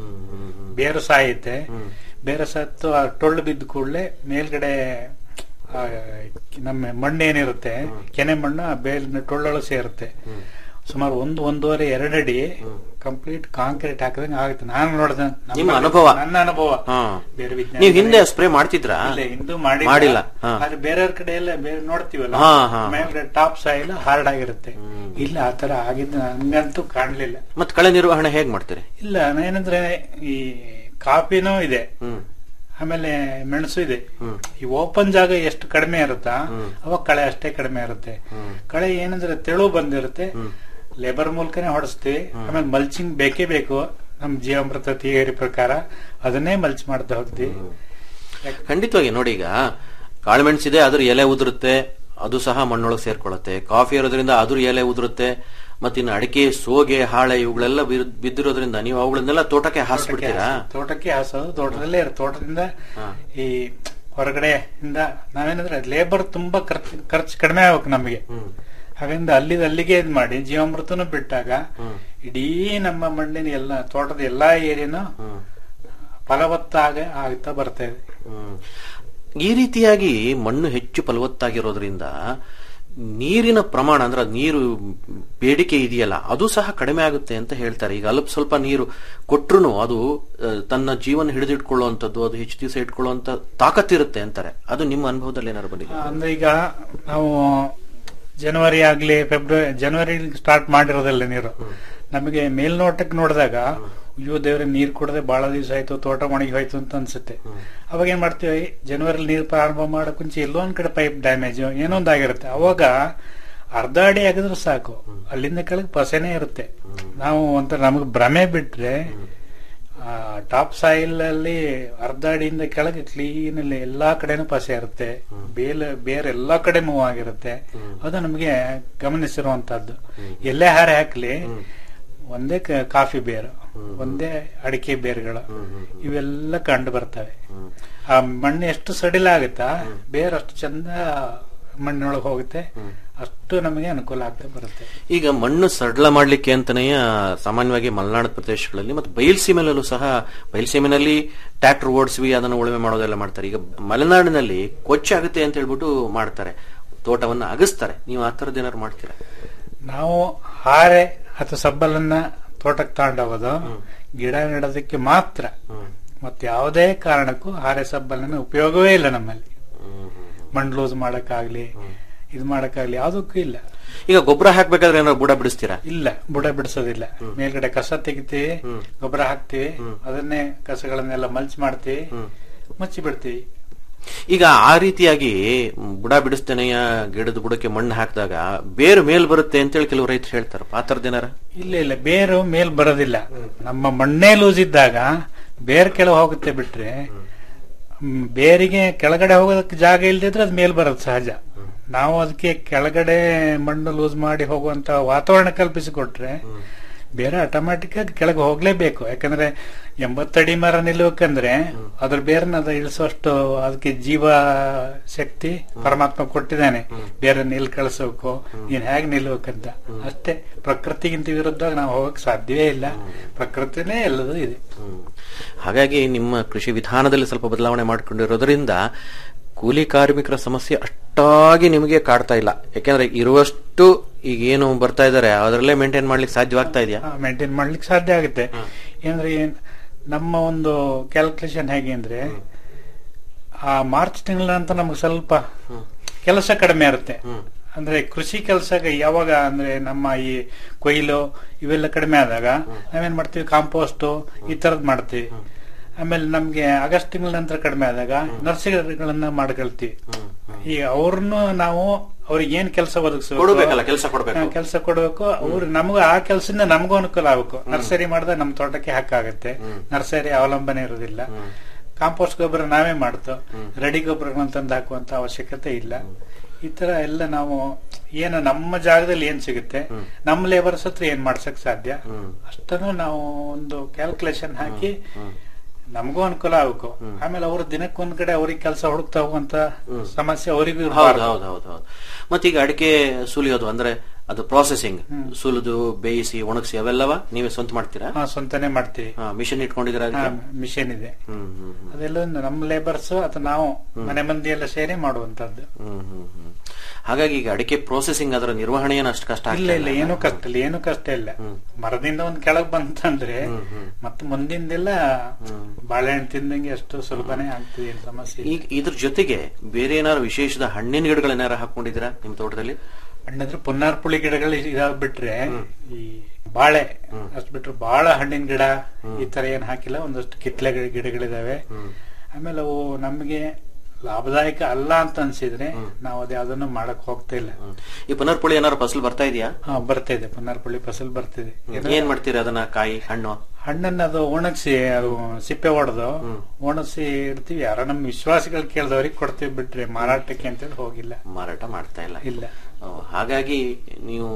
ಬೇರು ಸಾಯುತ್ತೆ ಬೇರೆ ಸತ್ತು ಆ ಟೊಳ್ಳು ಬಿದ್ದ ಕೂಡಲೇ ಮೇಲ್ಗಡೆ ಆ, ನಮ್ಮ ಮಣ್ಣು ಏನಿರುತ್ತೆ ಕೆನೆ ಮಣ್ಣು ಆ ಬೇಲಿನ ಟೊಳ್ಳೊಳಗೆ ಸೇರುತ್ತೆ ಸುಮಾರು ಒಂದು ಒಂದೂವರೆ ಎರಡಡಿ ಕಂಪ್ಲೀಟ್ ಕಾಂಕ್ರೀಟ್ ಹಾಕಿದಂಗೆ ಆಗುತ್ತೆ ನಾನು ನೋಡಿದ ನಿಮ್ಮ ಅನುಭವ ನನ್ನ ಅನುಭವ ಹಾ. ಬೇರೆ ವಿಜ್ಞಾನ ನೀವು ಹಿಂದೆ ಸ್ಪ್ರೇ ಮಾಡ್ತಿದ್ರಾ ಇಲ್ಲ ಹಿಂದೂ ಮಾಡಿಲ್ಲ ಮಾಡಿಲ್ಲ ಹಾ. ಆದ್ರೆ ಬೇರೆಯವ್ರ ಕಡೆ ಎಲ್ಲ ಬೇರೆ ನೋಡ್ತೀವಲ್ಲ ಹಾ, ಹಾ. ಮೇಲ್ಗಡೆ ಟಾಪ್ ಸಾಯಿಲ್ ಹಾರ್ಡ್ ಆಗಿರುತ್ತೆ ಇಲ್ಲ ಆತರ ಆಗಿದ್ದು ನಂಗಂತೂ ಕಾಣ್ಲಿಲ್ಲ ಮತ್ ಕಳೆ ನಿರ್ವಹಣೆ ಹೇಗ್ ಮಾಡ್ತೀರಿ ಇಲ್ಲ ಏನಂದ್ರೆ ಈ ಕಾಫಿನೂ ಇದೆ ಹ್ಮ್ ಆಮೇಲೆ ಮೆಣಸು ಇದೆ ಈ ಓಪನ್ ಜಾಗ ಎಷ್ಟು ಕಡಿಮೆ ಇರುತ್ತಾ ಅವಾಗ ಕಳೆ ಅಷ್ಟೇ ಕಡಿಮೆ ಇರುತ್ತೆ ಕಳೆ ಏನಂದ್ರೆ ತೆಳು ಬಂದಿರುತ್ತೆ ಲೇಬರ್ ಮೂಲಕನೇ ಹೊಡಿಸ್ತೀವಿ ಆಮೇಲೆ ಮಲ್ಚಿಂಗ್ ಬೇಕೇ ಬೇಕು ನಮ್ ಜೀವಾಮೃತ ಥಿಯರಿ ಪ್ರಕಾರ ಅದನ್ನೇ ಮಲ್ಚ್ ಮಾಡ್ತಾ ಹೋಗ್ತೀವಿ ಖಂಡಿತವಾಗಿ ನೋಡಿ ಈಗ ಕಾಳುಮೆಣಸಿದೆ ಅದ್ರ ಎಲೆ ಉದುರುತ್ತೆ ಅದು ಸಹ ಮಣ್ಣೊಳಗೆ ಸೇರ್ಕೊಳ್ಳುತ್ತೆ ಕಾಫಿ ಇರೋದ್ರಿಂದ ಅದ್ರ ಎಲೆ ಉದುರುತ್ತೆ ಮತ್ತಿನ್ನು ಅಡಿಕೆ ಸೋಗೆ ಹಾಳೆ ಇವುಗಳೆಲ್ಲ ಬಿರ್- ಬಿದ್ದಿರೋದ್ರಿಂದ ನೀವು ಅವುಗಳನ್ನೆಲ್ಲ ತೋಟಕ್ಕೆ ಹಾಸ್ಬಿಡ್ತೀರಾ ತೋಟಕ್ಕೆ ಹಾಸೋದು ತೋಟದಲ್ಲೇ ಇರುತ್ತೆ ತೋಟದಿಂದ ಈ ಹೊರಗಡೆ ಇಂದ ನಾವೇನಂದ್ರೆ ಲೇಬರ್ ತುಂಬಾ ಖರ್ಚು ಖರ್ಚು ಕಡಿಮೆ ಆಗ್ಬೇಕು ನಮಗೆ ಹಾಗಂದ ಅಲ್ಲಿದ ಅಲ್ಲಿಗೆ ಇದ್ ಮಾಡಿ ಜೀವಾಮೃತನು ಬಿಟ್ಟಾಗ ಇಡೀ ನಮ್ಮ ಮಣ್ಣಿನ ಎಲ್ಲ ತೋಟದ ಎಲ್ಲಾ ಏರಿಯಾನು ಫಲವತ್ತಾಗ ಆಗ್ತಾ ಬರ್ತಾ ಇದೆ ಹ್ಮ್. ಈ ರೀತಿಯಾಗಿ ಮಣ್ಣು ಹೆಚ್ಚು ಫಲವತ್ತಾಗಿರೋದ್ರಿಂದ ನೀರಿನ ಪ್ರಮಾಣ ಅಂದ್ರೆ ಅದ್ ನೀರು ಬೇಡಿಕೆ ಇದೆಯಲ್ಲ ಅದು ಸಹ ಕಡಿಮೆ ಆಗುತ್ತೆ ಅಂತ ಹೇಳ್ತಾರೆ ಈಗ ಅಲ್ಪ ಸ್ವಲ್ಪ ನೀರು ಕೊಟ್ರು ಅದು ಆ, ತನ್ನ ಜೀವನ ಹಿಡಿದಿಟ್ಕೊಳ್ಳುವಂಥದ್ದು ಅದು ಹೆಚ್ಚು ದಿವಸ ಇಟ್ಕೊಳ್ಳುವಂತ ತಾಕತ್ತಿರುತ್ತೆ ಅಂತಾರೆ ಅದು ನಿಮ್ಮ ಅನುಭವದಲ್ಲಿ ಏನಾದ್ರು ಬಂದಿದೆ ಅಂದ್ರೆ ಈಗ ನಾವು ಜನವರಿ ಆಗ್ಲಿ ಫೆಬ್ರವರಿ ಜನವರಿ ಸ್ಟಾರ್ಟ್ ಮಾಡಿರೋದಲ್ಲ ನೀರು ನಮಗೆ ಮೇಲ್ನೋಟಕ್ಕೆ ನೋಡಿದಾಗ ಅಯ್ಯೋ ದೇವ್ರೆ ನೀರ್ ಕುಡದೆ ಬಹಳ ದಿವಸ ಆಯ್ತು ತೋಟ ಒಣಗಿ ಹೋಯ್ತು ಅಂತ ಅನ್ಸುತ್ತೆ ಅವಾಗ ಏನ್ ಮಾಡ್ತೀವಿ ಜನವರಿ ನೀರು ಪ್ರಾರಂಭ ಮಾಡಕ್ ಮುಂಚೆ ಎಲ್ಲೋ ಒಂದ್ ಕಡೆ ಪೈಪ್ ಡ್ಯಾಮೇಜ್ ಏನೋ ಒಂದ್ ಆಗಿರುತ್ತೆ ಅವಾಗ ಅರ್ಧ ಅಡಿ ಆಗಿದ್ರೆ ಸಾಕು ಅಲ್ಲಿಂದ ಕೆಳಗೆ ಪಸೆನೇ ಇರುತ್ತೆ ನಾವು ಒಂಥರ ನಮಗೆ ಭ್ರಮೆ ಬಿಟ್ರೆ ಟಾಪ್ ಸಾಯಿಲ್ ಅಲ್ಲಿ ಅರ್ಧ ಅಡಿಯಿಂದ ಕೆಳಗೆ ಕ್ಲೀನ್ ಅಲ್ಲಿ ಎಲ್ಲಾ ಕಡೆನೂ ಪಸೆ ಇರುತ್ತೆ ಬೇಲ್ ಬೇರೆ ಎಲ್ಲಾ ಕಡೆ ಮೂವ್ ಆಗಿರುತ್ತೆ ಅದು ನಮಗೆ ಗಮನಿಸಿರುವಂತದ್ದು ಎಲ್ಲೇ ಹಾರೆ ಹಾಕ್ಲಿ ಒಂದೇ ಕ- ಕಾಫಿ ಬೇರು ಒಂದೇ ಅಡಿಕೆ ಬೇರುಗಳು ಇವೆಲ್ಲ ಕಂಡು ಬರ್ತವೆ ಆ ಮಣ್ಣು ಎಷ್ಟು ಸಡಿಲ ಆಗುತ್ತಾ ಬೇರು ಅಷ್ಟು ಚಂದ ಮಣ್ಣಿನೊಳಗೆ ಹೋಗುತ್ತೆ ಅಷ್ಟು ನಮಗೆ ಅನುಕೂಲ ಆಗ್ತಾ ಬರುತ್ತೆ ಈಗ ಮಣ್ಣು ಸಡ್ಲ ಮಾಡ್ಲಿಕ್ಕೆ ಅಂತಾನೆ ಸಾಮಾನ್ಯವಾಗಿ ಮಲೆನಾಡು ಪ್ರದೇಶಗಳಲ್ಲಿ ಮತ್ತು ಬಯಲ್ಸೀಮೆನಲ್ಲೂ ಸಹ ಬಯಲ್ಸೀಮೆನಲ್ಲಿ ಟ್ರ್ಯಾಕ್ಟರ್ ಓಡಿಸಿ ಅದನ್ನು ಉಳುಮೆ ಮಾಡೋದೆಲ್ಲ ಮಾಡ್ತಾರೆ ಈಗ ಮಲೆನಾಡಿನಲ್ಲಿ ಕೊಚ್ಚಾಗುತ್ತೆ ಅಂತ ಹೇಳ್ಬಿಟ್ಟು ಮಾಡ್ತಾರೆ ತೋಟವನ್ನ ಅಗಸ್ತಾರೆ ನೀವು ಆ ಥರದ್ದು ಏನಾದ್ರು ಮಾಡ್ತೀರಾ ನಾವು ಹಾರೆ ಅಥವಾ ಸಬ್ಬಲನ್ನ ತೋಟಕ್ಕೆ ತಗೊಂಡೋಗೋದು ಗಿಡ ನೆಡೋದಕ್ಕೆ ಮಾತ್ರ ಮತ್ತೆ ಯಾವುದೇ ಕಾರಣಕ್ಕೂ ಹಾರೆ ಸಬ್ಬಲನ್ನ ಉಪಯೋಗವೇ ಇಲ್ಲ ನಮ್ಮಲ್ಲಿ ಮಣ್ಣು ಲೂಸ್ ಮಾಡಕ್ಕಾಗ್ಲಿ ಇದು ಮಾಡಕ್ಕಾಗ್ಲಿ ಯಾವುದಕ್ಕೂ ಇಲ್ಲ ಈಗ ಗೊಬ್ಬರ ಹಾಕ್ಬೇಕಾದ್ರೆ ಏನಾದ್ರು ಬುಡ ಬಿಡಿಸ್ತೀರಾ ಇಲ್ಲ ಬುಡ ಬಿಡಿಸೋದಿಲ್ಲ ಮೇಲ್ಗಡೆ ಕಸ ತೆಗಿತೀವಿ ಗೊಬ್ಬರ ಹಾಕ್ತಿವಿ ಅದನ್ನೇ ಕಸಗಳನ್ನೆಲ್ಲ ಮಲ್ಚ್ ಮಾಡ್ತೀವಿ ಮುಚ್ಚಿ ಬಿಡ್ತೀವಿ ಈಗ ಆ ರೀತಿಯಾಗಿ ಬುಡ ಬಿಡಿಸ್ತೇನೆಯ ಗಿಡದ ಬುಡಕ್ಕೆ ಮಣ್ಣು ಹಾಕಿದಾಗ ಬೇರು ಮೇಲ್ ಬರುತ್ತೆ ಅಂತೇಳಿ ಕೆಲವು ರೈತರು ಹೇಳ್ತಾರೆ ಆ ಥರದ್ದೇನಾರ ಇಲ್ಲ ಇಲ್ಲ ಬೇರು ಮೇಲ್ ಬರೋದಿಲ್ಲ ನಮ್ಮ ಮಣ್ಣೇ ಲೂಸ್ ಇದ್ದಾಗ ಬೇರ್ ಕೆಳಗೆ ಹೋಗುತ್ತೆ ಬಿಟ್ರೆ ಮ್, ಬೇರಿಗೆ ಕೆಳಗಡೆ ಹೋಗೋದಕ್ಕೆ ಜಾಗ ಇಲ್ದಿದ್ರೆ ಅದು ಮೇಲ್ ಬರೋದು ಸಹಜ ನಾವು ಅದಕ್ಕೆ ಕೆಳಗಡೆ ಮಣ್ಣು ಲೂಸ್ ಮಾಡಿ ಹೋಗುವಂತ ವಾತಾವರಣ ಕಲ್ಪಿಸಿಕೊಟ್ರೆ ಬೇರೆ ಆಟೋಮ್ಯಾಟಿಕ್ ಆಗಿ ಕೆಳಗೆ ಹೋಗ್ಲೇಬೇಕು ಯಾಕಂದ್ರೆ ಎಂಬತ್ತಡಿ ಮರ ನಿಲ್ಲಬೇಕಂದ್ರೆ ಅದ್ರ ಬೇರನ್ನ ಅದು ಇಳಿಸುವಷ್ಟು ಅದಕ್ಕೆ ಜೀವ ಶಕ್ತಿ ಪರಮಾತ್ಮ ಕೊಟ್ಟಿದ್ದಾನೆ ಬೇರೆ ನಿಲ್ ಕಳಿಸೋಕು ನೀನ್ ಹೇಗ್ ನಿಲ್ಬೇಕಂತ ಅಷ್ಟೇ ಪ್ರಕೃತಿಗಿಂತ ವಿರುದ್ಧ ನಾವು ಹೋಗಕ್ ಸಾಧ್ಯವೇ ಇಲ್ಲ ಪ್ರಕೃತಿನೇ ಎಲ್ಲದೂ ಇದೆ ಹಾಗಾಗಿ ನಿಮ್ಮ ಕೃಷಿ ವಿಧಾನದಲ್ಲಿ ಸ್ವಲ್ಪ ಬದಲಾವಣೆ ಮಾಡಿಕೊಂಡಿರೋದ್ರಿಂದ ಕೂಲಿ ಕಾರ್ಮಿಕರ ಸಮಸ್ಯೆ ಅಷ್ಟಾಗಿ ನಿಮಗೆ ಕಾಡ್ತಾ ಇಲ್ಲ ಯಾಕೆಂದ್ರೆ ಇರುವಷ್ಟು ಈಗ ಏನು ಬರ್ತಾ ಇದಾರೆ ಅದರಲ್ಲೇ ಮೇಂಟೈನ್ ಮಾಡ್ಲಿಕ್ಕೆ ಸಾಧ್ಯವಾಗ್ತಾ ಇದೆಯಾ ಮೇಂಟೈನ್ ಮಾಡ್ಲಿಕ್ಕೆ ಸಾಧ್ಯ ಆಗುತ್ತೆ ಏನಂದ್ರೆ ಏನ್- ನಮ್ಮ ಒಂದು ಕ್ಯಾಲ್ಕುಲೇಷನ್ ಹೇಗೆ ಅಂದ್ರೆ ಆ ಮಾರ್ಚ್ ತಿಂಗಳ ನಂತರ ನಮ್ಗೆ ಸ್ವಲ್ಪ ಕೆಲಸ ಕಡಿಮೆ ಇರುತ್ತೆ ಅಂದ್ರೆ ಕೃಷಿ ಕೆಲಸ ಯಾವಾಗ ಅಂದ್ರೆ ನಮ್ಮ ಈ ಕೊಯ್ಲು ಇವೆಲ್ಲ ಕಡಿಮೆ ಆದಾಗ ನಾವೇನ್ ಮಾಡ್ತೀವಿ ಕಾಂಪೋಸ್ಟ್ ಈ ತರದ್ ಮಾಡ್ತೀವಿ ಆಮೇಲೆ ನಮ್ಗೆ ಆಗಸ್ಟ್ ತಿಂಗಳ ನಂತರ ಕಡಿಮೆ ಆದಾಗ ನರ್ಸರಿಗಳನ್ನ ಮಾಡ್ಕೊಳ್ತೀವಿ ಈ ಅವ್ರನ್ನು ನಾವು ಅವ್ರಿಗೆ ಏನ್ ಕೆಲಸ ಕೊಡ್ಬೇಕಲ್ಲ, ಕೆಲ್ಸ ಕೊಡ್ಬೇಕು. ಕೆಲಸ ಕೊಡ್ಬೇಕು ಅವ್ರು ನಮಗೂ ಆ ಕೆಲಸದಿಂದ ನಮಗೂ ಅನುಕೂಲ ಆಗ್ಬೇಕು ನರ್ಸರಿ ಮಾಡಿದ್ರೆ ನಮ್ ತೋಟಕ್ಕೆ ಹಾಕಾಗುತ್ತೆ ನರ್ಸರಿ ಅವಲಂಬನೆ ಇರೋದಿಲ್ಲ ಕಾಂಪೋಸ್ಟ್ ಗೊಬ್ಬರ ನಾವೇ ಮಾಡ್ತು ರೆಡಿ ಗೊಬ್ಬರಗಳನ್ನ ತಂದು ಹಾಕುವಂತ ಅವಶ್ಯಕತೆ ಇಲ್ಲ ಈ ತರ ಎಲ್ಲ ನಾವು ಏನು ನಮ್ಮ ಜಾಗದಲ್ಲಿ ಏನ್ ಸಿಗುತ್ತೆ ನಮ್ಮ ಲೇಬರ್ಸ್ ಹತ್ರ ಏನ್ ಮಾಡ್ಸಕ್ ಸಾಧ್ಯ ಅಷ್ಟನ್ನು ನಾವು ಒಂದು ಕ್ಯಾಲ್ಕುಲೇಷನ್ ಹಾಕಿ ನಮಗೂ ಅನುಕೂಲ ಆಗ್ಬೇಕು ಆಮೇಲೆ ಅವ್ರ ದಿನಕ್ಕೊಂದ್ ಕಡೆ ಅವ್ರಿಗೆ ಕೆಲಸ ಹುಡುಕ್ತಾ ಹೋಗುವಂತ ಸಮಸ್ಯೆ ಅವರಿಗೂ ಹೌದು ಇರಬಾರ್ದು ಹೌದು ಹೌದು ಹೌದು ಮತ್ತೀಗ ಅಡಿಕೆ ಸುಲಿಯೋದು ಅಂದ್ರೆ ಅದು ಪ್ರಾಸೆಸಿಂಗ್ ಸುಲಿದು ಬೇಯಿಸಿ ಒಣಗಿಸಿ ಅವೆಲ್ಲವ ನೀವೇ ಸ್ವಂತ ಮಾಡ್ತೀರಾ ಹಾ ಸ್ವಂತನೇ ಮಾಡ್ತೀವಿ ಮಿಷನ್ ಇಟ್ಕೊಂಡಿದ್ದೀರಾ ಅದಕ್ಕೆ? ಮಿಷನ್ ಇದೆ ಹ್ಮ್ ಹ್ಮ್ ಹ್ಮ್. ಅದೆಲ್ಲ ಒಂದು ನಮ್ಮ ಲೇಬರ್ಸ್ ಅಥವಾ ನಾವು ಮನೆ ಮಂದಿ ಎಲ್ಲ ಸೇರಿ ಮಾಡುವಂತದ್ದು ಹ್ಮ್ ಹ್ಮ್ ಹ್ಮ್. ಹಾಗಾಗಿ ಈಗ ಅಡಿಕೆ ಪ್ರೊಸೆಸಿಂಗ್ ಅದರ ನಿರ್ವಹಣೆ ಏನು ಅಷ್ಟು ಕಷ್ಟ ಇಲ್ಲ ಆಗ್ತಾ ಇಲ್ಲ ಏನೂ ಕಷ್ಟ ಇಲ್ಲ ಏನೂ ಕಷ್ಟ ಇಲ್ಲ ಮರದಿಂದ ಒಂದ್ ಕೆಳಗ್ ಬಂತಂದ್ರೆ ಮತ್ತೆ ಮುಂದಿಂದೆಲ್ಲ ಬಾಳೆಹಣ್ಣು ತಿಂದಂಗೆ ಅಷ್ಟು ಸುಲಭನೇ ಆಗ್ತದೆ ಏನ್ ಸಮಸ್ಯೆ ಇಲ್ಲ. ಈಗ ಇದ್ರ ಜೊತೆಗೆ ಬೇರೆ ಏನಾದ್ರು ವಿಶೇಷದ ಹಣ್ಣಿನ ಗಿಡಗಳೇನಾರು ಹಾಕೊಂಡಿದ್ದೀರಾ ನಿಮ್ ತೋಟದಲ್ಲಿ ಹಣ್ಣಂದ್ರೆ ಪುನ್ನಾರ್ಪುಳಿ ಗಿಡಗಳು ಇದಾವ್ ಬಿಟ್ರೆ ಈ ಬಾಳೆ ಅಷ್ಟು ಬಿಟ್ರೆ ಬಾಳ ಹಣ್ಣಿನ ಗಿಡ ಈ ತರ ಏನ್ ಹಾಕಿಲ್ಲ ಒಂದಷ್ಟು ಕಿತ್ಲೆ ಗಿಡ- ಗಿಡಗಳಿದಾವೆ ಆಮೇಲೆ ಅವು ನಮಗೆ ಲಾಭದಾಯಕ ಅಲ್ಲ ಅಂತ ಅನ್ಸಿದ್ರೆ ನಾವು ಅದ್ಯಾವುದನ್ನು ಮಾಡಕ್ ಹೋಗ್ತಾ ಇಲ್ಲ ಈ ಪುನರ್ಪುಳಿ ಏನಾದ್ರು ಫಸಲು ಬರ್ತಾ ಇದೆಯಾ ಹಾ ಬರ್ತಾ ಇದೆ ಪುನ್ನಾರ್ಪುಳಿ ಫಸಲ್ ಬರ್ತಿದೆ ಏನ್ ಮಾಡ್ತೀರಾ ಅದನ್ನ ಕಾಯಿ ಹಣ್ಣು ಹಣ್ಣನ್ನ ಅದು ಒಣಗಿಸಿ ಅದು ಸಿಪ್ಪೆ ಹೊಡೆದು ಒಣಗಿಸಿ ಇಡ್ತೀವಿ ಯಾರ ನಮ್ಮ ವಿಶ್ವಾಸಿಗಳು ಕೇಳಿದವ್ರಿಗೆ ಕೊಡ್ತೀವಿ ಬಿಟ್ರೆ ಮಾರಾಟಕ್ಕೆ ಅಂತೇಳಿ ಹೋಗಿಲ್ಲ ಮಾರಾಟ ಮಾಡ್ತಾ ಇಲ್ಲ ಇಲ್ಲ ಓ, ಹಾಗಾಗಿ ನೀವು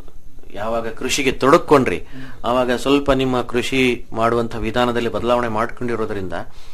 ಯಾವಾಗ ಕೃಷಿಗೆ ತೊಡಕೊಂಡ್ರಿ ಆವಾಗ ಸ್ವಲ್ಪ ನಿಮ್ಮ ಕೃಷಿ ಮಾಡುವಂತ ವಿಧಾನದಲ್ಲಿ ಬದಲಾವಣೆ ಮಾಡ್ಕೊಂಡಿರೋದ್ರಿಂದ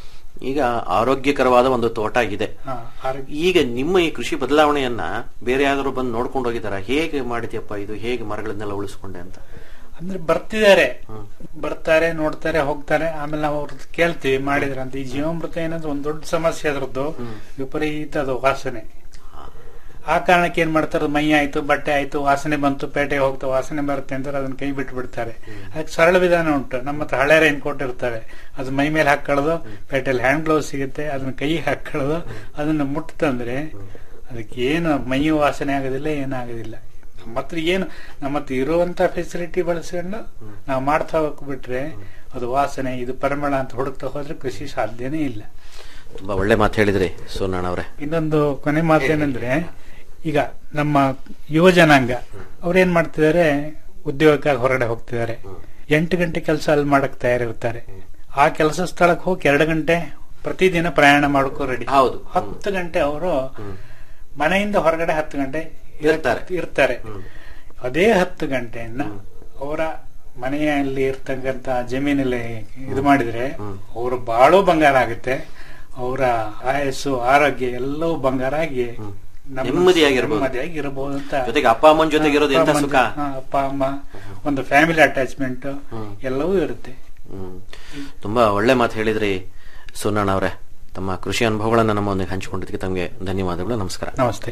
ಈಗ ಆರೋಗ್ಯಕರವಾದ ಒಂದು ತೋಟ ಇದೆ ಹಾ, ಆರೋಗ್ಯ ಈಗ ನಿಮ್ಮ ಈ ಕೃಷಿ ಬದಲಾವಣೆಯನ್ನ ಬೇರೆ ಯಾವ್ದಾದ್ರು ಬಂದು ನೋಡ್ಕೊಂಡು ಹೋಗಿದಾರ ಹೇಗೆ ಮಾಡಿದ್ಯಪ್ಪ ಇದು ಹೇಗೆ ಮರಗಳನ್ನೆಲ್ಲ ಉಳಿಸ್ಕೊಂಡೆ ಅಂತ ಅಂದ್ರೆ ಬರ್ತಿದ್ದಾರೆ ಬರ್ತಾರೆ ನೋಡ್ತಾರೆ ಹೋಗ್ತಾರೆ ಆಮೇಲೆ ನಾವು ಅವ್ರದ್ದು ಕೇಳ್ತೀವಿ ಮಾಡಿದ್ರ ಅಂತ ಈ ಜೀವಾಮೃತ ಏನಂದ್ರೆ ಒಂದ್ ದೊಡ್ಡ ಸಮಸ್ಯೆ ಅದ್ರದ್ದು ವಿಪರೀತ ಅದು ವಾಸನೆ ಆ ಕಾರಣಕ್ಕೆ ಏನ್ ಮಾಡ್ತಾರೆ ಮೈ ಆಯ್ತು ಬಟ್ಟೆ ಆಯ್ತು ವಾಸನೆ ಬಂತು ಪೇಟೆಗೆ ಹೋಗ್ತಾ ವಾಸನೆ ಬರುತ್ತೆ ಅಂತ ಅದನ್ನ ಕೈ ಬಿಟ್ಟು ಬಿಡ್ತಾರೆ ಅದಕ್ಕೆ ಸರಳ ವಿಧಾನ ಉಂಟು ನಮ್ಮ ಹತ್ರ ಹಳೆ ರೈನ್ ಕೋಟ್ ಇರ್ತವೆ ಅದು ಮೈ ಮೇಲೆ ಹಾಕೊಳ್ಳೋದು ಪೇಟೆಯಲ್ಲಿ ಹ್ಯಾಂಡ್ ಗ್ಲೌಸ್ ಸಿಗುತ್ತೆ ಅದನ್ನ ಕೈ ಹಾಕೊಳ್ಳೋದು ಅದನ್ನ ಮುಟ್ಟಂದ್ರೆ ಅದಕ್ಕೆ ಏನು ಮೈ ವಾಸನೆ ಆಗೋದಿಲ್ಲ ಏನಾಗೋದಿಲ್ಲ ನಮ್ಮ ಹತ್ರ ಏನು ನಮ್ಮ ಹತ್ರ ಇರುವಂತ ಫೆಸಿಲಿಟಿ ಬಳಸ್ಕೊಂಡು ನಾವು ಮಾಡ್ತಾ ಹೋಗ್ಬಿಟ್ರೆ ಅದು ವಾಸನೆ ಇದು ಪರಿಮಳ ಅಂತ ಹುಡುಕ್ತಾ ಹೋದ್ರೆ ಕೃಷಿ ಸಾಧ್ಯನೇ ಇಲ್ಲ ತುಂಬಾ ಒಳ್ಳೆ ಮಾತು ಹೇಳಿದ್ರಿ ಸೋನಣ್ಣ ಅವರೇ ಇನ್ನೊಂದು ಕೊನೆ ಮಾತೇನಂದ್ರೆ ಈಗ ನಮ್ಮ ಯುವ ಜನಾಂಗ ಅವ್ರೇನ್ ಮಾಡ್ತಿದ್ದಾರೆ ಉದ್ಯೋಗಕ್ಕಾಗಿ ಹೊರಗಡೆ ಹೋಗ್ತಿದ್ದಾರೆ ಎಂಟು ಗಂಟೆ ಕೆಲಸ ಅಲ್ಲಿ ಮಾಡಕ್ ತಯಾರಿರ್ತಾರೆ ಆ ಕೆಲಸ ಸ್ಥಳಕ್ಕೆ ಹೋಗಿ ಎರಡು ಗಂಟೆ ಪ್ರತಿದಿನ ಪ್ರಯಾಣ ಮಾಡ್ಕೋ ರೆಡಿ ಹೌದು ಹತ್ತು ಗಂಟೆ ಅವರು ಮನೆಯಿಂದ ಹೊರಗಡೆ ಹತ್ತು ಗಂಟೆ ಇರ್ತಾರೆ. ಇರ್ತಾರೆ ಅದೇ ಹತ್ತು ಗಂಟೆಯನ್ನ ಅವರ ಮನೆಯಲ್ಲಿ ಇರ್ತಕ್ಕಂತ ಜಮೀನಲ್ಲಿ ಇದು ಮಾಡಿದ್ರೆ ಅವರು ಬಾಳೋ ಬಂಗಾರ ಆಗುತ್ತೆ ಅವರ ಆಯಸ್ಸು ಆರೋಗ್ಯ ಎಲ್ಲವೂ ಬಂಗಾರ ಆಗಿ ನಮ್ಮ ನೆಮ್ಮದಿಯಾಗಿರ್ಬೋದು. ನೆಮ್ಮದಿಯಾಗಿ ಇರಬಹುದು ಅಂತ ಜೊತೆಗೆ ಅಪ್ಪ ಅಮ್ಮನ ಜೊತೆಗೆ ಇರೋದು ಎಂತ ಅಪ್ಪ ಅಮ್ಮನ ಸುಖ. ಜೊ- ಹಾ, ಅಪ್ಪ ಅಮ್ಮ ಒಂದು ಫ್ಯಾಮಿಲಿ ಅಟ್ಯಾಚ್ಮೆಂಟ್ ಎಲ್ಲವೂ ಇರುತ್ತೆ ಹ್ಮ್ ತುಂಬಾ ಒಳ್ಳೆ ಮಾತು ಹೇಳಿದ್ರಿ ಸೋನಣ್ಣ ಅವರೇ ತಮ್ಮ ಕೃಷಿ ಅನುಭವಗಳನ್ನ ನಮ್ಮೊಂದಿಗೆ ಹಂಚಿಕೊಂಡಿದ್ದಕ್ಕೆ ತಮಗೆ ಧನ್ಯವಾದಗಳು ನಮಸ್ಕಾರ ನಮಸ್ತೆ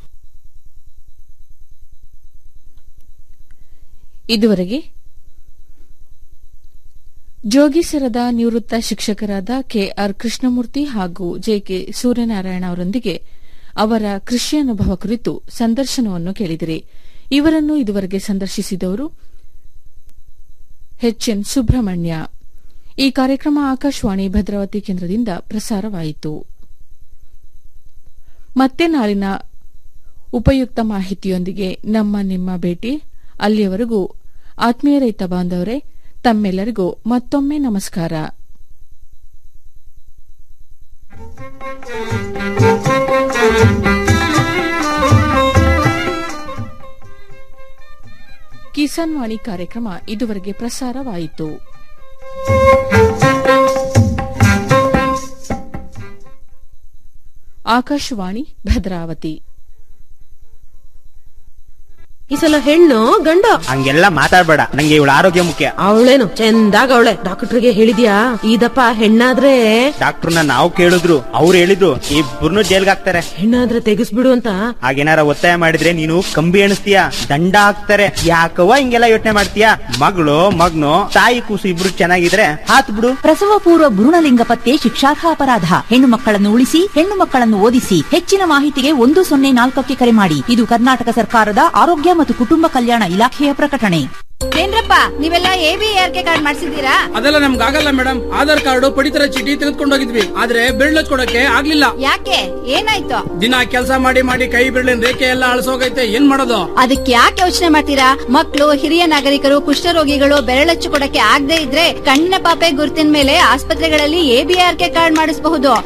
ಇದುವರೆಗೆ ಜೋಗಿಸರದ ನಿವೃತ್ತ ಶಿಕ್ಷಕರಾದ ಕೆಆರ್ ಕೃಷ್ಣಮೂರ್ತಿ ಹಾಗೂ ಜೆಕೆ ಸೂರ್ಯನಾರಾಯಣ ಅವರೊಂದಿಗೆ ಅವರ ಕೃಷಿ ಅನುಭವ ಕುರಿತು ಸಂದರ್ಶನವನ್ನು ಕೇಳಿದಿರಿ ಇವರನ್ನು ಇದುವರೆಗೆ ಸಂದರ್ಶಿಸಿದವರು ಎಚ್ಎನ್ ಸುಬ್ರಹ್ಮಣ್ಯ ಈ ಕಾರ್ಯಕ್ರಮ ಆಕಾಶವಾಣಿ ಭದ್ರಾವತಿ ಕೇಂದ್ರದಿಂದ ಪ್ರಸಾರವಾಯಿತು ಮತ್ತೆ ನಾಳಿನ ಉಪಯುಕ್ತ ಮಾಹಿತಿಯೊಂದಿಗೆ ನಮ್ಮ ನಿಮ್ಮ ಭೇಟಿ ಅಲ್ಲಿಯವರೆಗೂ ಆತ್ಮೀಯ ರೈತ ಬಾಂಧವರೇ ತಮ್ಮೆಲ್ಲರಿಗೂ ಮತ್ತೊಮ್ಮೆ ನಮಸ್ಕಾರ ಕಿಸಾನ್ ವಾಣಿ ಕಾರ್ಯಕ್ರಮ ಇದುವರೆಗೆ ಪ್ರಸಾರವಾಯಿತು ಆಕಾಶವಾಣಿ ಭದ್ರಾವತಿ ಈ ಸಲ ಹೆಣ್ಣು ಗಂಡ ಹಂಗೆಲ್ಲ ಮಾತಾಡ್ಬೇಡ ನಂಗೆ ಇವಳ ಆರೋಗ್ಯ ಮುಖ್ಯ ಅವಳೇನು ಚಂದಾಗ ಅವಳೆ ಡಾಕ್ಟರ್ಗೆ ಹೇಳಿದ್ಯಾ ಇದಪ್ಪ ಹೆಣ್ಣಾದ್ರೆ ಡಾಕ್ಟರ್ನ ನಾವು ಕೇಳಿದ್ರು ಅವ್ರು ಹೇಳಿದ್ರು ಇಬ್ಬರನ್ನು ಜೈಲ್ಗೆ ಹಾಕ್ತಾರೆ ಹೆಣ್ಣಾದ್ರೆ ತೆಗಿಸ್ಬಿಡು ಅಂತ ಹಾಗೇನಾರ ಒತ್ತಾಯ ಮಾಡಿದ್ರೆ ನೀನು ಕಂಬಿ ಎಣಿಸ್ತೀಯ ದಂಡ ಹಾಕ್ತಾರೆ ಯಾಕವ್ವ ಹಿಂಗೆಲ್ಲ ಯೋಚನೆ ಮಾಡ್ತೀಯ ಮಗಳು ಮಗ್ನು ತಾಯಿ ಕೂಸು ಇಬ್ರು ಚೆನ್ನಾಗಿದ್ರೆ ಹಾತ್ ಬಿಡು ಪ್ರಸವ ಪೂರ್ವ ಭ್ರೂಣಲಿಂಗ ಪತ್ತೆ ಶಿಕ್ಷಾರ್ಹ ಅಪರಾಧ ಹೆಣ್ಣು ಮಕ್ಕಳನ್ನು ಉಳಿಸಿ ಹೆಣ್ಣು ಮಕ್ಕಳನ್ನು ಓದಿಸಿ ಹೆಚ್ಚಿನ ಮಾಹಿತಿಗೆ ಒಂದು ಸೊನ್ನೆ ನಾಲ್ಕಕ್ಕೆ ಕರೆ ಮಾಡಿ ಇದು ಕರ್ನಾಟಕ ಸರ್ಕಾರದ ಆರೋಗ್ಯ ಮತ್ತು ಕುಟುಂಬ ಕಲ್ಯಾಣ ಇಲಾಖೆಯ ಪ್ರಕಟಣೆ ಏನ್ರಪ್ಪ ನೀವೆಲ್ಲ A B R K card ಮಾಡ್ಸಿದ್ದೀರಾ ಅದೆಲ್ಲ ನಮ್ಗೆ ಆಗಲ್ಲ ಮೇಡಮ್ ಆಧಾರ್ ಕಾರ್ಡ್ ಪಡಿತರ ಚೀಟಿ ತೆಗೆದುಕೊಂಡು ಹೋಗಿದ್ವಿ ಆದ್ರೆ ಬಿರ್ಳಚ್ ಕೊಡಕ್ಕೆ ಆಗ್ಲಿಲ್ಲ ಯಾಕೆ ಏನಾಯ್ತು ದಿನ ಕೆಲಸ ಮಾಡಿ ಮಾಡಿ ಕೈ ಬಿರ್ಳಿನ ರೇಖೆ ಎಲ್ಲ ಅಳಸೋಗೈತೆ ಏನ್ ಮಾಡೋದು ಅದಕ್ಕೆ ಯಾಕೆ ಯೋಚನೆ ಮಾಡ್ತೀರಾ ಮಕ್ಕಳು ಹಿರಿಯ ನಾಗರಿಕರು ಕುಷ್ಠರೋಗಿಗಳು ಬೆರಳಚ್ಚು ಕೊಡಕ್ಕೆ ಆಗದೆ ಇದ್ರೆ ಕಣ್ಣಿನ ಪಾಪೆ ಗುರುತಿನ ಮೇಲೆ ಆಸ್ಪತ್ರೆಗಳಲ್ಲಿ ಎಬಿಆರ್ ಕೆ ಕಾರ್ಡ್ ಮಾಡಿಸಬಹುದು